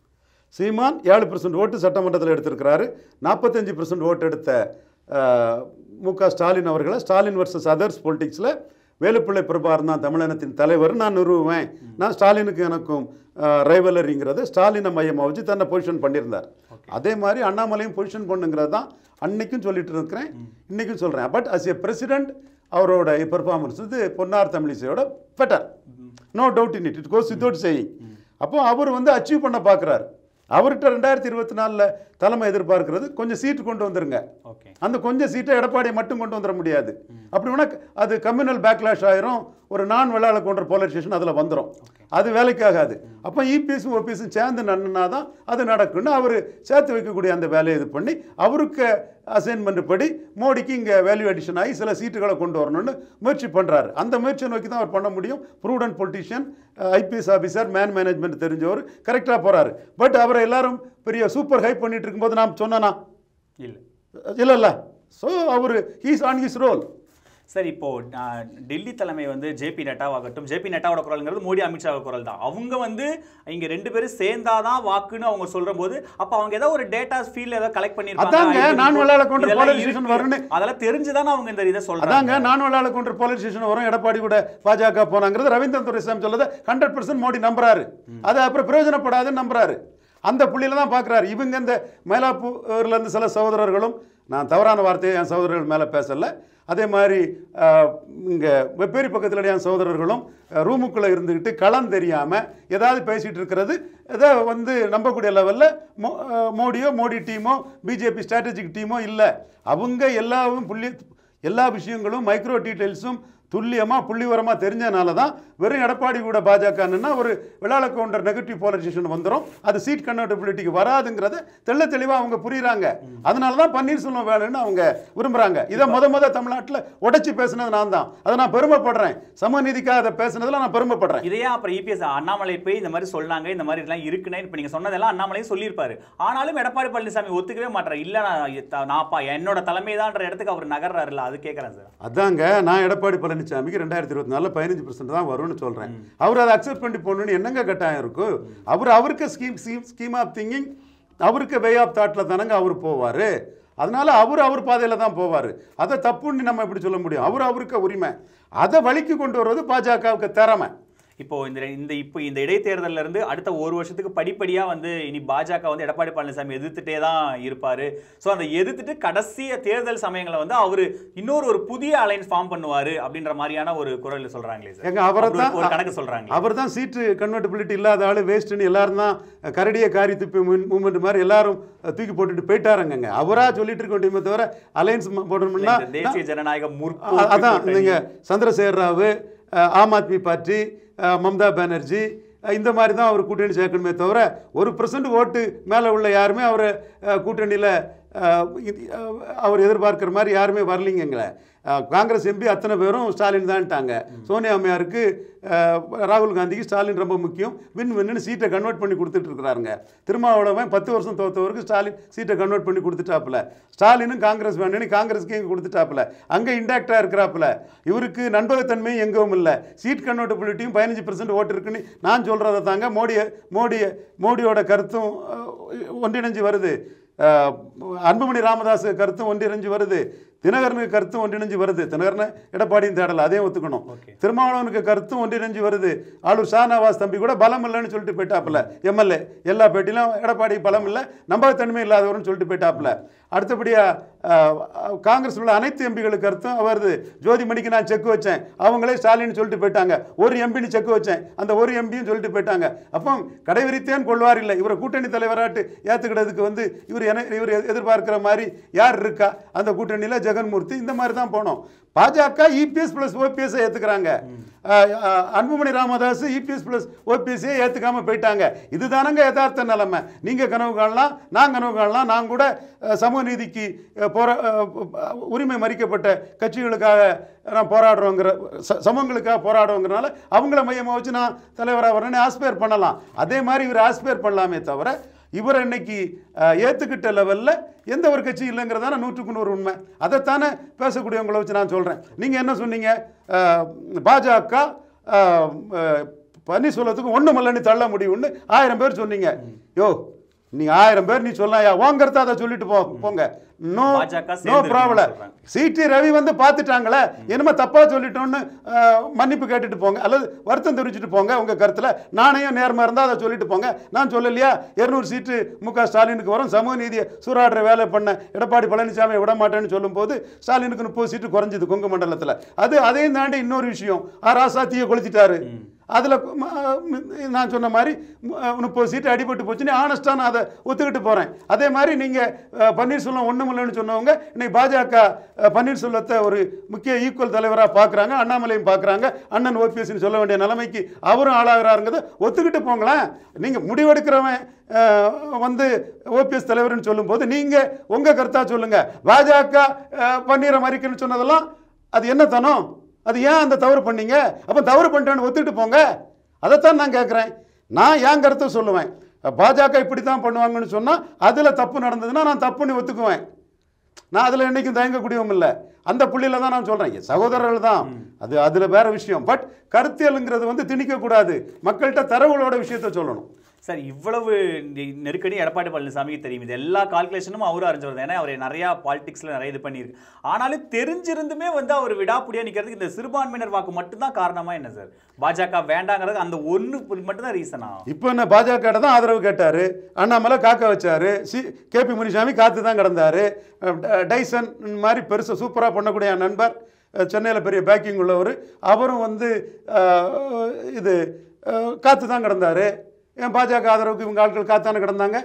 சீமான் ஏழு பர்சன்ட் ஓட்டு சட்டமன்றத்தில் எடுத்திருக்கிறாரு நாற்பத்தஞ்சு பர்சன்ட் ஓட்டு எடுத்த அஹ், மு க ஸ்டாலின் அவர்களை ஸ்டாலின் வர்சஸ் அதர்ஸ் பொலிட்டிக்ஸில் வேலுப்பிள்ளை பிரபாகரன் தான் தமிழினத்தின் தலைவர் நான் நிறுவுவேன் நான் ஸ்டாலினுக்கு எனக்கும் ரைவலரிங்கிறத ஸ்டாலினை மையமாக வச்சு தன்னை பொசிஷன் பண்ணியிருந்தார் அதே மாதிரி அண்ணாமலையும் பொசிஷன் பண்ணுங்கிறது தான் அன்னைக்கும் சொல்லிட்டு இருக்கிறேன் இன்னைக்கும் சொல்கிறேன் பட் அஸ் எ பிரசிடென்ட் அவரோட பெர்ஃபார்மன்ஸ் இது பொன்னார் தமிழிசையோட better no doubt in it it goes without saying அப்போ அவர் வந்து அச்சீவ் பண்ண பார்க்குறாரு அவர்கிட்ட ரெண்டாயிரத்தி இருபத்தி நாலில் தலைமை எதிர்பார்க்கிறது கொஞ்சம் சீட்டு கொண்டு வந்துருங்க ஓகே அந்த கொஞ்சம் சீட்டை எடப்பாடியை மட்டும் கொண்டு வந்துட முடியாது அப்படி வேணா அது கம்யூனல் பேக்லாஷ் ஆயிரும் ஒரு நான் வெள்ளாள கொண்ட போலரைசேஷன் அதில் வந்துடும் அது வேலைக்கு ஆகாது அப்போ இபிஎஸும் ஓபிஎஸும் சேர்ந்து நன்னா தான் அது நடக்குன்னு அவர் சேர்த்து வைக்கக்கூடிய அந்த வேலையை இது பண்ணி அவருக்கு அசைன்மெண்ட் படி மோடிக்கு இங்கே வேல்யூ அடிஷன் ஆகி சில சீட்டுகளை கொண்டு வரணும்னு முயற்சி பண்ணுறாரு அந்த முயற்சியை நோக்கி தான் அவர் பண்ண முடியும் prudent politician IPS officer man management தெரிஞ்சவர் கரெக்டாக போகிறாரு பட் அவரை எல்லாரும் பெரிய சூப்பர் ஹைப் பண்ணிட்டு இருக்கும்போது நான் சொன்னேனா இல்லை இல்லை இல்லை ஸோ அவர் he's on his role sir இப்போ ஆஹ், டெல்லி தலைமை வந்து ஜேபி நட்டாவாகட்டும் ஜேபி நட்டாவோட குரல்ங்கிறது மோடி அமித்ஷாவோட குரல் தான் அவங்க வந்து இங்க ரெண்டு பேரும் சேர்ந்தாதான் வாக்குன்னு அவங்க சொல்ற போது அப்ப அவங்க ஏதோ ஒரு டேட்டாஸ் ஃபீல்ட் ஏதோ கலெக்ட் அதாங்க, பண்ணிருப்பாங்க நான் வெள்ளாள கொண்ட இதெல்லாம் polarization இருக்கு. வரும்னு. அதெல்லாம் தெரிஞ்சுதானே அவங்க இந்த இதை சொல்றாங்க அதாங்க நான் வெள்ளாள கொன்ற போலீஸ் ஸ்டேஷன் வரும் எடப்பாடி கூட பாஜக போனாங்கிறது ரவீந்திரன் துரைசாமி சொல்லதை ஹண்ட்ரட் பர்சன்ட் மோடி நம்புறாரு அது அப்புறம் பிரயோஜனப்படாதுன்னு நம்புறாரு அந்த புள்ளியில தான் பார்க்குறாரு இவங்க இந்த மயிலாப்பூர்ல இருந்து சில சகோதரர்களும் நான் தவறான வார்த்தையை என் சகோதரர்கள் மேலே பேசல அதே மாதிரி இங்கே வெப்பேரி பக்கத்தில் என் சகோதரர்களும் ரூமுக்குள்ளே இருந்துக்கிட்டு களம் தெரியாமல் ஏதாவது பேசிகிட்டு இருக்கிறது ஏதோ வந்து நம்பக்கூடிய லெவலில் மோ அஹ், மோடியோ மோடி டீமோ பிஜேபி ஸ்ட்ராட்டஜிக் டீமோ இல்லை அவங்க எல்லாவும் புள்ளி எல்லா விஷயங்களும் மைக்ரோ டீட்டெயில்ஸும் துல்லியமாக புள்ளிவரமாக தெரிஞ்சனால தான் வெறும் எடப்பாடி கூட பாஜகன்னா ஒரு விழால கவுண்டர் நெகட்டிவ் போலரைசேஷன் வந்துடும் அது சீட் கன்வெர்டபிலிட்டிக்கு வராதுங்கிறத தெள்ள தெளிவாக அவங்க புரியுறாங்க அதனால தான் பன்னீர்செல்வம் வேணும்னு அவங்க விரும்புகிறாங்க இதை முத முத தமிழ்நாட்டில் உடைச்சி பேசுனது நான் தான் அதை நான் பெருமைப்படுறேன் சமநீதிக்காக அதை பேசுனதில் நான் பெருமைப்படுறேன் இதையே அப்புறம் இபிஎஸ் அண்ணாமலை போய் இந்த மாதிரி சொன்னாங்க இந்த மாதிரி எல்லாம் இருக்குன்னு இப்போ நீங்க சொன்னதெல்லாம் அண்ணாமலையும் சொல்லியிருப்பாரு ஆனாலும் எடப்பாடி பழனிசாமி ஒத்துக்கவே மாட்டாரு இல்ல நான் இத்த- நான்ப்பா என்னோட தலைமைதான்ற இடத்துக்கு அவர் நகர்றாருல்ல அது கேட்கறேன் சார் அதாங்க நான் எடப்பாடி பழனிசாமிக்கு ரெண்டாயிரத்தி இருபத்தி நாலில் பதினஞ்சு பர்சன்ட் தான் வரும்னு சொல்கிறேன் அவர் அதை அக்செப்ட் பண்ணி போகணுன்னு என்னங்க கட்டாயம் இருக்கும் அவர் அவருக்கு scheme scheme scheme of thinking அவருக்கு வே ஆஃப் தாட்டில் தானங்க அவர் போவார் அதனால அவர் அவர் பாதையில் தான் போவார் அதை தப்புன்னு நம்ம எப்படி சொல்ல முடியும் அவர் அவருக்கு உரிமை அதை வழிக்கு கொண்டு வருவது பாஜகவுக்கு திறமை இப்போ இந்த இந்த இப்போ இந்த இடைத்தேர்தல்ல இருந்து அடுத்த ஒரு வருஷத்துக்கு படிப்படியா வந்து இனி பாஜக வந்து எடப்பாடி பழனிசாமி எதிர்த்துட்டே தான் இருப்பாரு ஸோ அந்த எதிர்த்துட்டு கடைசி தேர்தல் சமயங்களை வந்து அவரு இன்னொரு ஒரு புதிய அலைன்ஸ் ஃபார்ம் பண்ணுவாரு அப்படின்ற மாதிரியான ஒரு குரல் சொல்றாங்களே சார் எங்க அவரை அப்படி தான் ஒரு கணக்கு சொல்றாங்க அவர் தான் சீட்டு கன்வெர்டபிலிட்டி இல்லாத ஆள் வேஸ்ட்டுன்னு எல்லாரும் தான் கரடியை காரி துப்பி மூமெண்ட் மாதிரி எல்லாரும் தூக்கி போட்டுட்டு போயிட்டாருங்க அவராக சொல்லிட்டு இருக்க வேண்டியமே தவிர அலையன்ஸ் போடணும்னா இந்த தேசிய ஜனநாயக அ- முற்போக்கு அதான் கூட்டணி. நீங்க சந்திரசேகர் ராவ் அஹ், ஆம் ஆத்மி பார்ட்டி அஹ், மம்தா பானர்ஜி அஹ், இந்த மாதிரி தான் அவர் கூட்டணி சேர்க்கணுமே தவிர ஒரு பர்சன்ட் ஓட்டு மேலே உள்ள யாருமே அவர் கூட்டணியில் அவர் எதிர்பார்க்குற மாதிரி யாருமே வரலிங்கங்களே அஹ், காங்கிரஸ் எம்பி அத்தனை பேரும் ஸ்டாலின் தான்ட்டாங்க சோனியா அம்மையாருக்கு அஹ், ராகுல் காந்திக்கு ஸ்டாலின் ரொம்ப முக்கியம் வின் வின்னு சீட்டை கன்வெர்ட் பண்ணி கொடுத்துட்டு இருக்கிறாருங்க திருமாவளவன் பத்து வருஷம் தோத்தவருக்கு ஸ்டாலின் சீட்டை கன்வெர்ட் பண்ணி கொடுத்துட்டாப்புல ஸ்டாலினும் காங்கிரஸ் வேணும்னு காங்கிரஸ்க்கு இங்கே கொடுத்துட்டாப்புல அங்கே இன்டாக்டாக இருக்கிறாப்புல இவருக்கு நண்பகத்தன்மையும் எங்கவும் இல்லை சீட் கன்வெர்டபிலிட்டியும் பதினஞ்சு பர்சன்ட் ஓட்டு இருக்குன்னு நான் சொல்கிறத தாங்க மோடியை மோடியை மோடியோட கருத்தும் அஹ், ஒன்றிணைஞ்சு வருது அஹ், அன்புமணி ராமதாஸ் கருத்தும் ஒன்றிணைஞ்சு வருது தினகரனுக்கு கருத்தும் ஒன்றிணைஞ்சு வருது தினகரனை எடப்பாடியும் தேடல அதையும் ஒத்துக்கணும் Okay. திருமாவளவனுக்கு கருத்தும் ஒன்றிணைஞ்சு வருது ஆளூர் ஷானவாஸ் தம்பி கூட பலம் இல்லைன்னு சொல்லிட்டு போயிட்டாப்புல எம்எல்ஏ எல்லா பேட்டிலும் எடப்பாடி பலம் இல்லை நம்பகத்தன்மை இல்லாதவர்னு சொல்லிட்டு போயிட்டாப்புல அடுத்தபடியா அஹ், காங்கிரஸ் உள்ள அனைத்து எம்பிகளுக்கு கருத்தும் வருது ஜோதிமணிக்கு நான் செக் வச்சேன் அவங்களே ஸ்டாலின் சொல்லிட்டு போயிட்டாங்க ஒரு எம்பின்னு செக் வச்சேன் அந்த ஒரு எம்பியும் சொல்லிட்டு போயிட்டாங்க அப்போ கடைவிரித்தேன் கொள்வார் இல்லை இவரை கூட்டணி தலைவராட்டு ஏத்துக்கிறதுக்கு வந்து இவர் என இவர் எதிர்பார்க்கிற மாதிரி யார் இருக்கா அந்த கூட்டணியில் ஜெகன்மூர்த்தி இந்த மாதிரி தான் போனோம் பாஜக இபிஎஸ் பிளஸ் ஓபிஎஸ் ஏத்துக்கிறாங்க அஹ், அஹ், அன்புமணி ராமதாஸ் இபிஎஸ் பிளஸ் ஓபிஎஸ்ஸே ஏத்துக்காம போயிட்டாங்க இதுதானங்க யதார்த்த நிலைமை நீங்க கனவு காணலாம் நான் கனவு காணலாம் நான் கூட அஹ், சமூக நீதிக்கு அஹ், போரா அஹ், உரிமை மறிக்கப்பட்ட கட்சிகளுக்காக நான் போராடுறோங்கிற ச- சமூகங்களுக்காக போராடுறோங்கிறனால அவங்கள மையமாக வச்சு நான் தலைவராக வரேன்னு ஆஸ்பயர் பண்ணலாம் அதே மாதிரி இவர் ஆஸ்பயர் பண்ணலாமே தவிர இவர் இன்னைக்கு அஹ், ஏத்துக்கிட்ட லெவலில் எந்த ஒரு கட்சி இல்லைங்கிறதான நூற்றுக்கு நூறு உண்மை அதைத்தானே பேசக்கூடியவங்களை வச்சு நான் சொல்கிறேன் நீங்கள் என்ன சொன்னீங்க அஹ், பாஜக ஆஹ், ஆஹ், பன்னீர்செல்வத்துக்கும் ஒன்றும் இல்லைன்னு தள்ள முடியும்னு ஆயிரம் பேர் சொன்னீங்க யோ நீ ஆயிரம் பேர் நீ சொல்லலாம் வாங்கறத அதை சொல்லிட்டு போ போங்க நோ பாஜக நோ சேர்ந்து ப்ராப்ளம் இருக்குன்னு சொல்றாங்க. சிடி ரவி வந்து பார்த்துட்டாங்களே என்னமோ தப்பா சொல்லிட்டோன்னு ஆஹ், மன்னிப்பு கேட்டுட்டு போங்க அல்லது வருத்தம் தெரிவிச்சுட்டு போங்க உங்க கருத்துல நாணயம் நேர்மை இருந்தா அதை சொல்லிட்டு போங்க நான் சொல்லலையா இருநூறு சீட்டு மு க ஸ்டாலினுக்கு வரும் சமூக நீதியை சூறாடுற வேலை பண்ண எடப்பாடி பழனிசாமி விட மாட்டேன்னு சொல்லும்போது ஸ்டாலினுக்கு முப்பது சீட்டு குறைஞ்சது கொங்கு மண்டலத்துல அது அதையும் தாண்டி இன்னொரு விஷயம் ஆ ராசா தீய கொளுத்திட்டாரு அதில் நான் சொன்ன மாதிரி ம- முப்பது சீட்டு அடிபட்டு போச்சுன்னு ஆனஸ்டாக நான் அதை ஒத்துக்கிட்டு போகிறேன் அதே மாதிரி நீங்கள் பன்னீர்செல்வம் ஒன்றும் இல்லைன்னு சொன்னவங்க இன்னைக்கு பாஜக அஹ், பன்னீர்செல்வத்தை ஒரு முக்கிய ஈக்குவல் தலைவராக பார்க்குறாங்க அண்ணாமலையும் பார்க்குறாங்க அண்ணன் ஓபிஎஸ்ன்னு சொல்ல வேண்டிய நிலைமைக்கு அவரும் ஆளாகிறாருங்கிறத ஒத்துக்கிட்டு போங்களேன் நீங்கள் முடிவெடுக்கிறவன் அஹ், வந்து ஓபிஎஸ் தலைவர்னு சொல்லும்போது நீங்கள் உங்கள் கருத்தாக சொல்லுங்கள் பாஜக அஹ், பன்னீரை மறிக்கணும்னு சொன்னதெல்லாம் அது என்ன தனம் அது ஏன் அந்த தவறு பண்ணீங்க அப்போ தவறு பண்ணிட்டேன்னு ஒத்துக்கிட்டு போங்க அதைத்தான் நான் கேட்குறேன் நான் என் கருத்தை சொல்லுவேன் பாஜக இப்படி தான் பண்ணுவாங்கன்னு சொன்னால் அதில் தப்பு நடந்ததுன்னா நான் தப்புன்னு ஒத்துக்குவேன் நான் அதில் என்னைக்கும் தயங்கக்கூடியவும் இல்லை அந்த புள்ளியில தான் நான் சொல்கிறேன் சகோதரர்கள் தான் அது அதில் வேற விஷயம் பட் கருத்தியலுங்கிறது வந்து திணிக்கக்கூடாது மக்கள்கிட்ட தரவுகளோட விஷயத்த சொல்லணும் சார் இவ்வளவு நெ- நெருக்கடி எடப்பாடி பழனிசாமிக்கு தெரியும் இது எல்லா கால்குலேஷனும் அவரும் அறிஞ்சவர் ஏன்னா அவர் நிறைய பாலிடிக்ஸ்ல நிறைய இது பண்ணியிருக்கு ஆனாலும் தெரிஞ்சிருந்துமே வந்து அவர் விடாப்புடியா நிக்கிறதுக்கு இந்த சிறுபான்மையினர் வாக்கு மட்டும்தான் காரணமா என்ன சார் பாஜக வேண்டாங்கிறது அந்த ஒண்ணு மட்டும்தான் ரீசனா இப்போ என்ன பாஜக தான் ஆதரவு கேட்டார் அண்ணாமலை காக்க வச்சாரு சி கேபி முனிசாமி காத்து தான் கிடந்தாரு அஹ் ட- டைசன் மாதிரி பெருசாக சூப்பராக பண்ணக்கூடிய என் நண்பர் சென்னையில் பெரிய பேக்கிங் உள்ளவர் அவரும் வந்து அஹ், இது அஹ், காத்து தான் கிடந்தாரு ஏன் பாஜக ஆதரவுக்கு இவங்க ஆட்கள் காத்தானே கிடந்தாங்க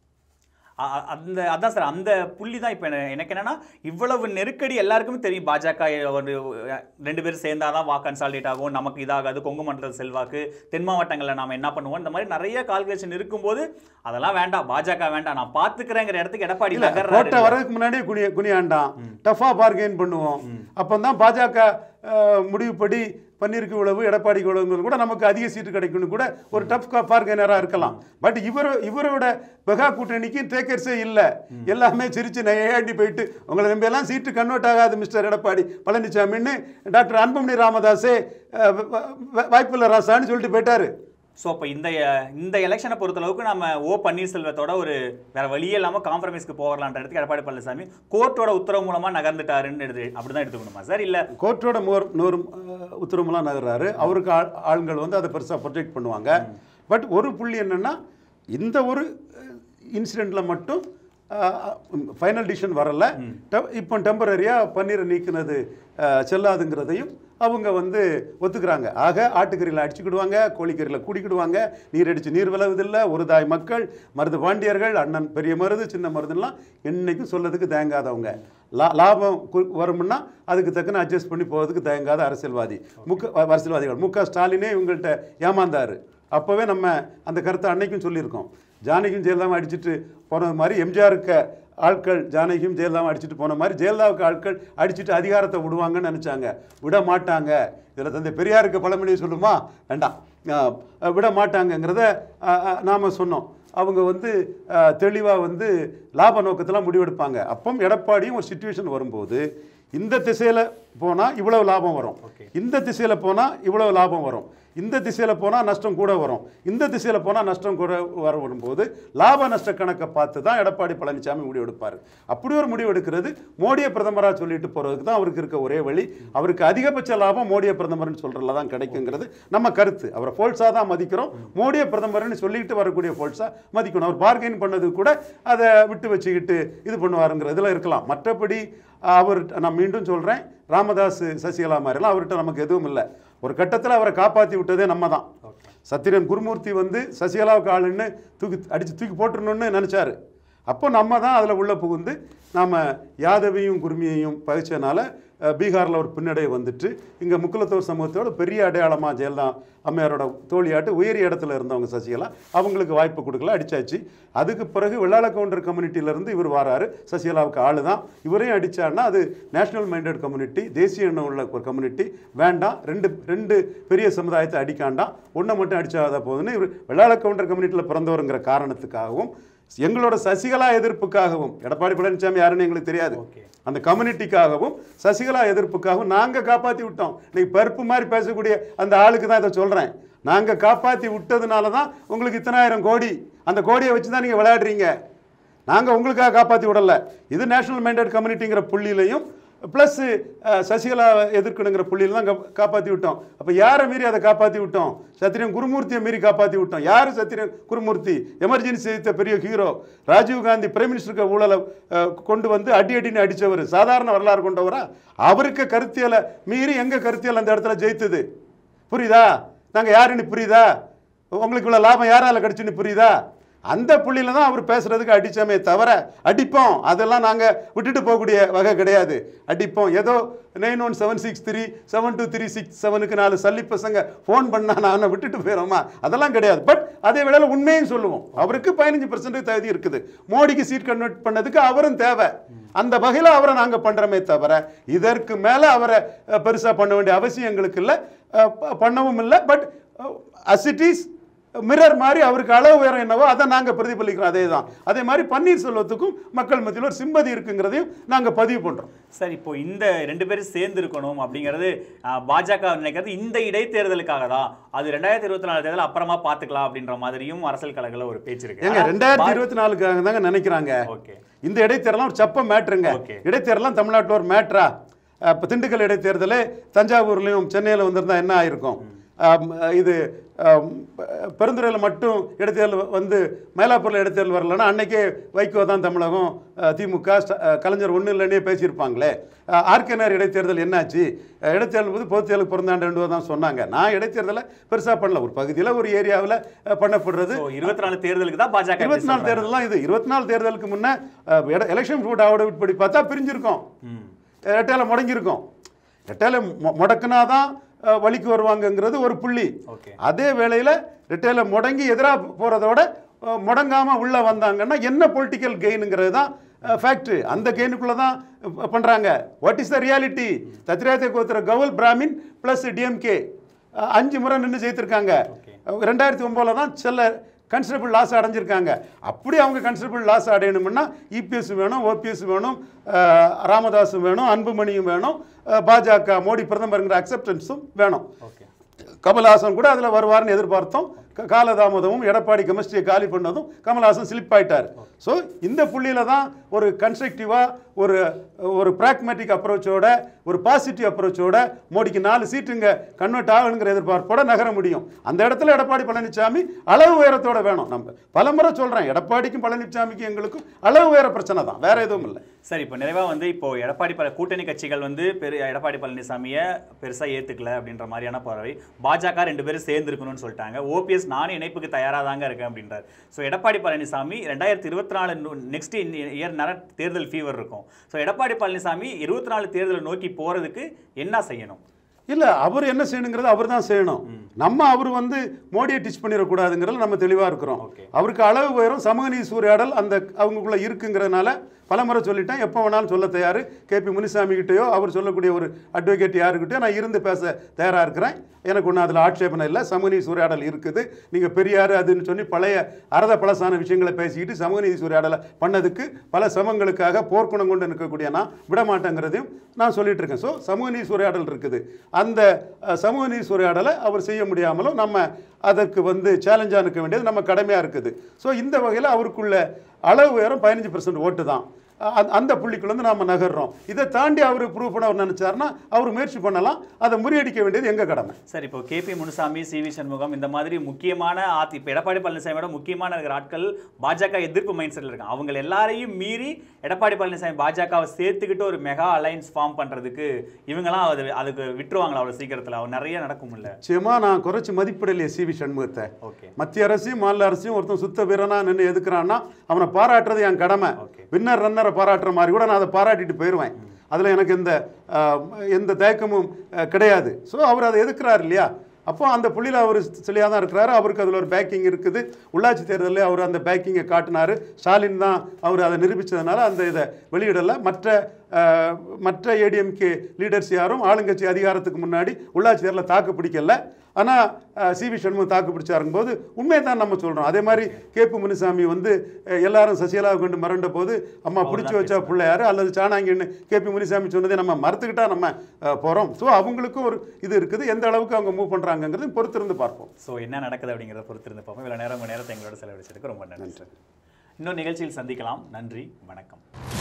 அ- அ- அந்த அதான் சார் அந்த புள்ளி தான் இப்போ எனக்கு என்னன்னா இவ்வளவு நெருக்கடி எல்லாருக்குமே தெரியும் பாஜக ஒரு அஹ், ரெண்டு பேரும் சேர்ந்தாதான் வாக்கு கன்சால்டேட் ஆகும் நமக்கு இதாகாது கொங்கு மண்டல செல்வாக்கு தென் மாவட்டங்களில் நாம என்ன பண்ணுவோம் இந்த மாதிரி நிறைய கால்குலேஷன் இருக்கும்போது அதெல்லாம் வேண்டாம் பாஜக வேண்டாம் நான் பாத்துக்கிறேங்கிற இடத்துக்கு எடப்பாடி இல்ல நகர்றாரு கோட்டை வரதுக்கு முன்னாடியே குனிய குனியாண்டான் டஃபா பார்கெயின் பண்ணுவோம் அப்போ தான் பாஜக அஹ், முடிவுப்படி பன்னீருக்கு உழவு எடப்பாடிக்கு உழவுங்கிறது கூட நமக்கு அதிக சீட்டு கிடைக்கும்னு கூட ஒரு டஃப் பார்கெனராக இருக்கலாம் பட் இவர் இவரோட மெகா கூட்டணிக்கு டேக்கர்ஸே இல்லை எல்லாமே சிரிச்சு நையாண்டி போயிட்டு உங்களை நம்பி எல்லாம் சீட்டு கன்வெர்ட் ஆகாது மிஸ்டர் எடப்பாடி பழனிசாமின்னு டாக்டர் அன்புமணி ராமதாஸே அஹ், வ- வ- வாய்ப்பில்லை ராசான்னு சொல்லிட்டு போயிட்டாரு ஸோ அப்போ இந்த அஹ், இந்த எலெக்ஷனை பொறுத்தளவுக்கு நம்ம ஓ பன்னீர்செல்வத்தோட ஒரு வேற வழியே இல்லாமல் காம்ப்ரமைஸ்க்கு போகலான்ற இடத்துக்கு எடப்பாடி பழனிசாமி கோர்ட்டோட உத்தரவு மூலமா நகர்ந்துட்டாருன்னு எடுத்து அப்படிதான் எடுத்துக்கணுமா சார் இல்ல கோர்ட்டோட மோர் நூறு அஹ், உத்தரவுலாம் நகர்றாரு அவருக்கு ஆள் ஆளுங்கள் வந்து அதை பெருசாக ப்ரொஜெக்ட் பண்ணுவாங்க பட் ஒரு புள்ளி என்னன்னா இந்த ஒரு இன்சிடெண்ட்டில் மட்டும் ஃபைனல் டிசிஷன் வரல டெ- இப்போ டெம்பரரியாக பன்னீரை நீக்கினது அஹ், செல்லாதுங்கிறதையும் அவங்க வந்து ஒத்துக்கிறாங்க ஆக ஆட்டுக்கறியில் அடிச்சுக்கிடுவாங்க கோழிக்கறியில் கூடிக்கிடுவாங்க நீர் அடித்து நீர் விளைவதில்லை ஒரு தாய் மக்கள் மருது பாண்டியர்கள் அண்ணன் பெரிய மருது சின்ன மருதுலாம் என்னைக்கும் சொல்லதுக்கு தயங்காதவங்க லா லாபம் கு- வரும்னா அதுக்கு தக்கன அட்ஜஸ்ட் பண்ணி போகிறதுக்கு தயங்காத அரசியல்வாதி முக்க அரசியல்வாதிகள் மு க ஸ்டாலினே இவங்கள்ட்ட ஏமாந்தாரு அப்போவே நம்ம அந்த கருத்தை அன்னைக்கும் சொல்லியிருக்கோம் ஜானகியும் ஜெயலலிதாவும் அடிச்சிட்டு போனது மாதிரி எம்ஜிஆருக்கு ஆட்கள் ஜானகியும் ஜெயலலிதாவும் அடிச்சிட்டு போன மாதிரி ஜெயலலிதாவுக்கு ஆட்கள் அடிச்சிட்டு அதிகாரத்தை விடுவாங்கன்னு நினச்சாங்க விட மாட்டாங்க இதில் தந்தை பெரியாருக்கு பழமொழி சொல்லுமா வேண்டாம் அஹ், விட மாட்டாங்கங்கிறத நாம் சொன்னோம் அவங்க வந்து தெளிவாக வந்து லாப நோக்கத்தில் முடிவெடுப்பாங்க அப்போ எடப்பாடியும் ஒரு சுச்சுவேஷன் வரும்போது இந்த திசையில் போனால் இவ்வளவு லாபம் வரும் இந்த திசையில் போனால் இவ்வளவு லாபம் வரும் இந்த திசையில் போனால் நஷ்டம் கூட வரும் இந்த திசையில் போனால் நஷ்டம் கூட வர வரும்போது லாப நஷ்ட கணக்கை பார்த்து தான் எடப்பாடி பழனிசாமி முடிவெடுப்பார் அப்படி ஒரு முடிவெடுக்கிறது மோடியை பிரதமராக சொல்லிட்டு போகிறதுக்கு தான் அவருக்கு இருக்க ஒரே வழி அவருக்கு அதிகபட்ச லாபம் மோடியை பிரதமர்னு சொல்கிறதுல தான் கிடைக்குங்கிறது நம்ம கருத்து அவரை ஃபோல்ஸாக தான் மதிக்கிறோம் மோடியை பிரதமர்னு சொல்லிட்டு வரக்கூடிய ஃபோல்ஸாக மதிக்கணும் அவர் பார்கெயின் பண்ணது கூட அதை விட்டு வச்சுக்கிட்டு இது பண்ணுவாருங்கிறதுல இருக்கலாம் மற்றபடி அவர் நான் மீண்டும் சொல்கிறேன் ராமதாஸ் சசிகலா மாதிரிலாம் அவர்கிட்ட நமக்கு எதுவும் இல்லை ஒரு கட்டத்தில் அவரை காப்பாற்றி விட்டதே நம்ம தான் சத்திரன் குருமூர்த்தி வந்து சசிகலாவுக்கு ஆளுன்னு தூக்கி அடித்து தூக்கி போட்டுருணுன்னு நினச்சாரு அப்போ நம்ம தான் அதில் உள்ள புகுந்து நாம் யாதவையும் குருமியையும் பகிச்சனால பீகாரில் ஒரு பின்னடை வந்துட்டு இங்கே முக்குலத்தோர் சமூகத்தோட பெரிய அடையாளமாக ஜெயலலிதா அம்மையாரோட தோழியாட்டு உயரிய இடத்துல இருந்தவங்க சசிகலா அவங்களுக்கு வாய்ப்பு கொடுக்கல அடிச்சாச்சு அதுக்கு பிறகு வெள்ளாள கவுண்டர் கம்யூனிட்டியிலேருந்து இவர் வராரு சசிகலாவுக்கு ஆளு தான் இவரையும் அடிச்சாருன்னா அது நேஷனல் மைண்டட் கம்யூனிட்டி தேசிய எண்ணம் உள்ள ஒரு கம்யூனிட்டி வேண்டாம் ரெண்டு ரெண்டு பெரிய சமுதாயத்தை அடிக்காண்டாம் ஒன்றை மட்டும் அடிச்சாத போதுன்னு இவர் வெள்ளாள கவுண்டர் கம்யூனிட்டியில் பிறந்தவருங்கிற காரணத்துக்காகவும் எங்களோட சசிகலா எதிர்ப்புக்காகவும் எடப்பாடி பழனிசாமி யாருன்னு எங்களுக்கு தெரியாது Okay. அந்த கம்யூனிட்டிக்காகவும் சசிகலா எதிர்ப்புக்காகவும் நாங்கள் காப்பாற்றி விட்டோம் இன்னைக்கு பருப்பு மாதிரி பேசக்கூடிய அந்த ஆளுக்கு தான் இதை சொல்கிறேன் நாங்கள் காப்பாற்றி விட்டதுனால தான் உங்களுக்கு இத்தனாயிரம் கோடி அந்த கோடியை வச்சு தான் நீங்கள் விளையாடுறீங்க நாங்கள் உங்களுக்காக காப்பாற்றி விடல இது நேஷனல் மைண்டட் கம்யூனிட்டிங்கிற புள்ளியிலையும் ப்ளஸ் சசிகலா எதிர்க்கணுங்கிற புள்ளியில தான் கா- காப்பாற்றி விட்டோம் அப்போ யாரை மீறி அதை காப்பாற்றி விட்டோம் சத்திரியன் குருமூர்த்தியை மீறி காப்பாற்றி விட்டோம் யார் சத்திரியன் குருமூர்த்தி எமர்ஜென்சி எதிர்த்த பெரிய ஹீரோ ராஜீவ் காந்தி பிரைம் மினிஸ்டருக்கு ஊழலை அஹ், கொண்டு வந்து அடி அடின்னு அடிச்சவர் சாதாரண வரலாறு கொண்டவரா அவருக்கு கருத்தியலை மீறி எங்க கருத்தியல் அந்த இடத்துல ஜெயித்தது புரியுதா நாங்கள் யாருன்னு புரியுதா உங்களுக்கு இவ்வளோ லாபம் யாரால கிடைச்சுன்னு புரியுதா அந்த புள்ளியில தான் அவர் பேசுறதுக்கு அடிச்சோமே தவிர அடிப்போம் அதெல்லாம் நாங்கள் விட்டுட்டு போகக்கூடிய வகை கிடையாது அடிப்போம் ஏதோ nine one seven six three seven two three six செவனுக்கு நாலு சல்லி பசங்க ஃபோன் பண்ணா நான் விட்டுட்டு போயிடுறோமா அதெல்லாம் கிடையாது பட் அதே வேளையில் உண்மையும் சொல்லுவோம் அவருக்கு பதினஞ்சு பர்சன்ட் தகுதி இருக்குது மோடிக்கு சீட் கன்வெர்ட் பண்ணதுக்கு அவரும் தேவை அந்த வகையில் அவரை நாங்கள் பண்ணுறோமே தவிர இதற்கு மேலே அவரை பெருசாக பண்ண வேண்டிய அவசியம் எங்களுக்கு இல்லை பண்ணவும் இல்லை but as it is mirror மாதிரி அவருக்கு அளவு உயரம் என்னவோ அதை நாங்கள் பிரதிபலிக்கிறோம் அதே தான் அதே மாதிரி பன்னீர்செல்வத்துக்கும் மக்கள் மத்தியில் ஒரு சிம்பதி இருக்குங்கிறதையும் நாங்கள் பதிவு பண்ணுறோம் சார் இப்போ இந்த ரெண்டு பேரும் சேர்ந்து இருக்கணும் அப்படிங்கிறது ஆஹ், பாஜக நினைக்கிறது இந்த இடைத்தேர்தலுக்காக தான் அது ரெண்டாயிரத்தி இருபத்தி நாலு தேர்தல் அப்புறமா பார்த்துக்கலாம் அப்படின்ற மாதிரியும் அரசியல் கழகத்தில் ஒரு பேச்சு இருக்கு ஏங்க ஆனா, ரெண்டாயிரத்தி பா- இருபத்தி நாலுக்காக தாங்க நினைக்கிறாங்க ஓகே இந்த இடைத்தேர்தலாம் ஒரு சப்ப மேட்ருங்க Okay. இடைத்தேர்தலாம் தமிழ்நாட்டில் ஒரு மேட்ரா இப்போ திண்டுக்கல் இடைத்தேர்தலே தஞ்சாவூர்லையும் சென்னையில் வந்திருந்தா என்ன ஆயிருக்கும் ஆம், இது ஆம், பெருந்துறையில் மட்டும் இடைத்தேர்தல் வந்து மயிலாப்பூரில் இடைத்தேர்தல் வரலன்னா அன்னைக்கே வைகோ தான் தமிழகம் அஹ், திமுக ஸ்ட- அஹ், கலைஞர் ஒன்றும் இல்லைன்னே பேசியிருப்பாங்களே ஆர்கேனர் இடைத்தேர்தல் என்னாச்சு அஹ், இடைத்தேர்தல் போது பொது தேர்தலுக்கு பிறந்தாண்டு ரெண்டு தான் சொன்னாங்க நான் இடைத்தேர்தலை பெருசாக பண்ணல ஒரு பகுதியில் ஒரு ஏரியாவில் பண்ணப்படுறது ஸோ இருபத்தி நாலு தேர்தலுக்கு தான் பாஜக இருபத்தி நாலு தேர்தல்லாம் இது இருபத்தி நாலு தேர்தலுக்கு முன்னே எலெக்ஷன் ஃபுட் ஆவோட படி பார்த்தா பிரிஞ்சிருக்கோம் ம் ரெட்டையில முடங்கியிருக்கோம் ரெட்டையில மு- முடக்குனாதான் அஹ், வழிக்கு வருவாங்கங்கிறது ஒரு புள்ளி ஓகே அதே வேளையில ரெட்டையில முடங்கி எதிராக போறதோட அஹ், முடங்காம உள்ள வந்தாங்கன்னா என்ன பொலிட்டிக்கல் கெயினுங்கிறது தான் ஃபேக்ட் அந்த கெயினுக்குள்ள தான் அஹ், பண்றாங்க வாட் இஸ் த ரியாலிட்டி தத்ரேத்தை கோத்திர கவுல் பிராமின் பிளஸ் டிஎம்கே அஞ்சு முறை நின்று ஜெயித்திருக்காங்க Okay. ரெண்டாயிரத்தி ஒம்போதில் தான் சில கன்சிடபிள் லாஸ் அடைஞ்சிருக்காங்க அப்படி அவங்க கன்சிடபிள் லாஸ் அடையணும்னா இபிஎஸ் வேணும் ஓபிஎஸ் வேணும் அஹ், ராமதாஸும் வேணும் அன்புமணியும் வேணும் அஹ், பாஜக மோடி பிரதமருங்கிற அக்செப்டன்ஸும் வேணும் ஓகே கமல்ஹாசன் கூட அதில் வருவார்னு எதிர்பார்த்தோம் க- காலதாமதமும் எடப்பாடி கெமிஸ்ட்ரியை காலி பண்ணதும் கமல்ஹாசன் ஸ்லிப் ஆயிட்டார் ஸோ இந்த புள்ளியில தான் ஒரு கன்ஸ்ட்ரக்டிவாக ஒரு ஒரு பிராக்மேட்டிக் அப்ரோச்சோட ஒரு பாசிட்டிவ் அப்ரோச்சோட மோடிக்கு நாலு சீட்டுங்க கன்வெர்ட் ஆகணுங்கிற எதிர்பார்ப்போட நகர முடியும் அந்த இடத்துல எடப்பாடி பழனிசாமி அளவு உயரத்தோட வேணும் நம்ம பலமுறை சொல்கிறேன் எடப்பாடிக்கும் பழனிசாமிக்கும் எங்களுக்கும் அளவு உயர பிரச்சனை தான் வேற எதுவும் இல்லை சரி இப்போ நிறைவா வந்து இப்போ எடப்பாடி பல கூட்டணி கட்சிகள் வந்து பெரு எடப்பாடி பழனிசாமியை பெருசா ஏத்துக்கல அப்படின்ற மாதிரியான பார்வை பாஜக ரெண்டு பேரும் சேர்ந்து இருக்கணும்னு சொல்லிட்டாங்க ஓபிஎஸ் நானும் இணைப்புக்கு தயாராக தாங்க இருக்கேன் அப்படின்றார் ஸோ எடப்பாடி பழனிசாமி ரெண்டாயிரத்தி இருபத்தி நாலு நெக்ஸ்ட் இயர் நிறைய தேர்தல் ஃபீவர் இருக்கும் ஸோ எடப்பாடி பழனிசாமி இருபத்தி நாலு தேர்தலை நோக்கி போறதுக்கு என்ன செய்யணும் இல்லை அவர் என்ன செய்யணுங்கிறது அவர் தான் செய்யணும் நம்ம அவர் வந்து மோடியை டிச் பண்ணிடக்கூடாதுங்கிறதுல நம்ம தெளிவாக இருக்கிறோம் Okay. அவருக்கு அளவு உயரம் சமூக நீதி சூறையாடல் அந்த அவங்களுக்குள்ள இருக்குங்கிறதுனால பலமுறை சொல்லிட்டேன் எப்போ வேணாலும் சொல்ல தயார் கேபி முனிசாமி கிட்டயோ அவர் சொல்லக்கூடிய ஒரு அட்வொகேட் யாருக்கிட்டயோ நான் இருந்து பேச தயாராக இருக்கிறேன் எனக்கு ஒன்றும் அதில் ஆட்சேபனை இல்லை சமூக நீதி சூறையாடல் இருக்குது நீங்கள் பெரியார் அதுன்னு சொல்லி பழைய அறத பழசான விஷயங்களை பேசிக்கிட்டு சமூக நீதி சூறையாடலை பண்ணதுக்கு பல சமங்களுக்காக போர்க்குணம் கொண்டு நிற்கக்கூடிய நான் விட மாட்டேங்கிறதையும் நான் சொல்லிட்டு இருக்கேன் ஸோ சமூக நீதி சூறையாடல் இருக்குது அந்த அஹ், சமூக நீதி சூறையாடலை அவர் செய்ய முடியாமலும் நம்ம அதற்கு வந்து சேலஞ்சாக நிற்க வேண்டியது நம்ம கடமையாக இருக்குது ஸோ இந்த வகையில் அவருக்குள்ள அளவு உயரம் பதினஞ்சு பர்சன்ட் ஓட்டு தான் அ- அந்த புள்ளிக்குள்ள இருந்து நாம நகர்றோம் இதை தாண்டி அவர் ப்ரூவ் பண்ண அவர் நினைச்சாருன்னா அவர் முயற்சி பண்ணலாம் அதை முறியடிக்க வேண்டியது எங்க கடமை சார் இப்போ KP Munusamy C V Shanmugam இந்த மாதிரி முக்கியமான ஆத் இப்போ எடப்பாடி பழனிசாமியோட முக்கியமான இருக்கிற ஆட்கள் பாஜக எதிர்ப்பு மைண்ட் செட்டில் இருக்காங்க அவங்க எல்லாரையும் மீறி எடப்பாடி பழனிசாமி பாஜகவை சேர்த்துக்கிட்டு ஒரு மெகா அலைன்ஸ் ஃபார்ம் பண்றதுக்கு இவங்கெல்லாம் அது அதுக்கு விட்டுருவாங்களா அவ்வளோ சீக்கிரத்தில் அவர் நிறைய நடக்கும் இல்ல நிச்சயமா நான் குறைச்சி மதிப்பிடலையே சி வி சண்முகத்தை ஓகே மத்திய அரசையும் மாநில அரசையும் ஒருத்தன் சுத்த வீரனா நின்று எதுக்குறான்னா அவனை பாராட்டுறது என் கடமை Okay. வின்னர் ரன்னரை பாராட்டுற மாதிரி கூட நான் அதை பாராட்டிட்டு போயிடுவேன் அதில் எனக்கு எந்த ஆஹ், எந்த தயக்கமும் ஆஹ், கிடையாது ஸோ அவர் அதை எதுக்குறாரு இல்லையா அப்போ அந்த புள்ளியில் அவர் சிலையாக தான் இருக்கிறாரு அவருக்கு அதில் ஒரு பேக்கிங் இருக்குது உள்ளாட்சி தேர்தலில் அவர் அந்த பேக்கிங்கை காட்டினாரு ஸ்டாலின் தான் அவர் அதை நிரூபித்ததுனால அந்த இதை வெளியிடலை மற்ற அஹ், மற்ற ஏடிஎம்கே லீடர்ஸ் யாரும் ஆளுங்கட்சி அதிகாரத்துக்கு முன்னாடி உள்ளாட்சி தேர்தலில் தாக்கு பிடிக்கல ஆனால் சி வி சண்முகம் தாக்கு பிடிச்சாருங்க போது உண்மையை தான் நம்ம சொல்கிறோம் அதே மாதிரி கேபி முனுசாமி வந்து அஹ், எல்லாரும் சசிகலாவை கொண்டு மிரண்ட போது அம்மா பிடிச்சி வச்சா பிள்ளையாரு அல்லது சாணாங்கின்னு கேபி முனுசாமி சொன்னதை நம்ம மறுத்துக்கிட்டா நம்ம போகிறோம் ஸோ அவங்களுக்கும் ஒரு இது இருக்குது எந்த அளவுக்கு அவங்க மூவ் பண்ணுறாங்கங்கிறது பொறுத்திருந்து பார்ப்போம் ஸோ என்ன நடக்குது அப்படிங்கிறத பொறுத்திருந்து பார்ப்போம் இவ்வளோ நேரம் உங்க நேரத்தை எங்களோட செலவழிச்சதுக்கு ரொம்ப நன்றி இன்னொரு நிகழ்ச்சியில் சந்திக்கலாம் நன்றி வணக்கம்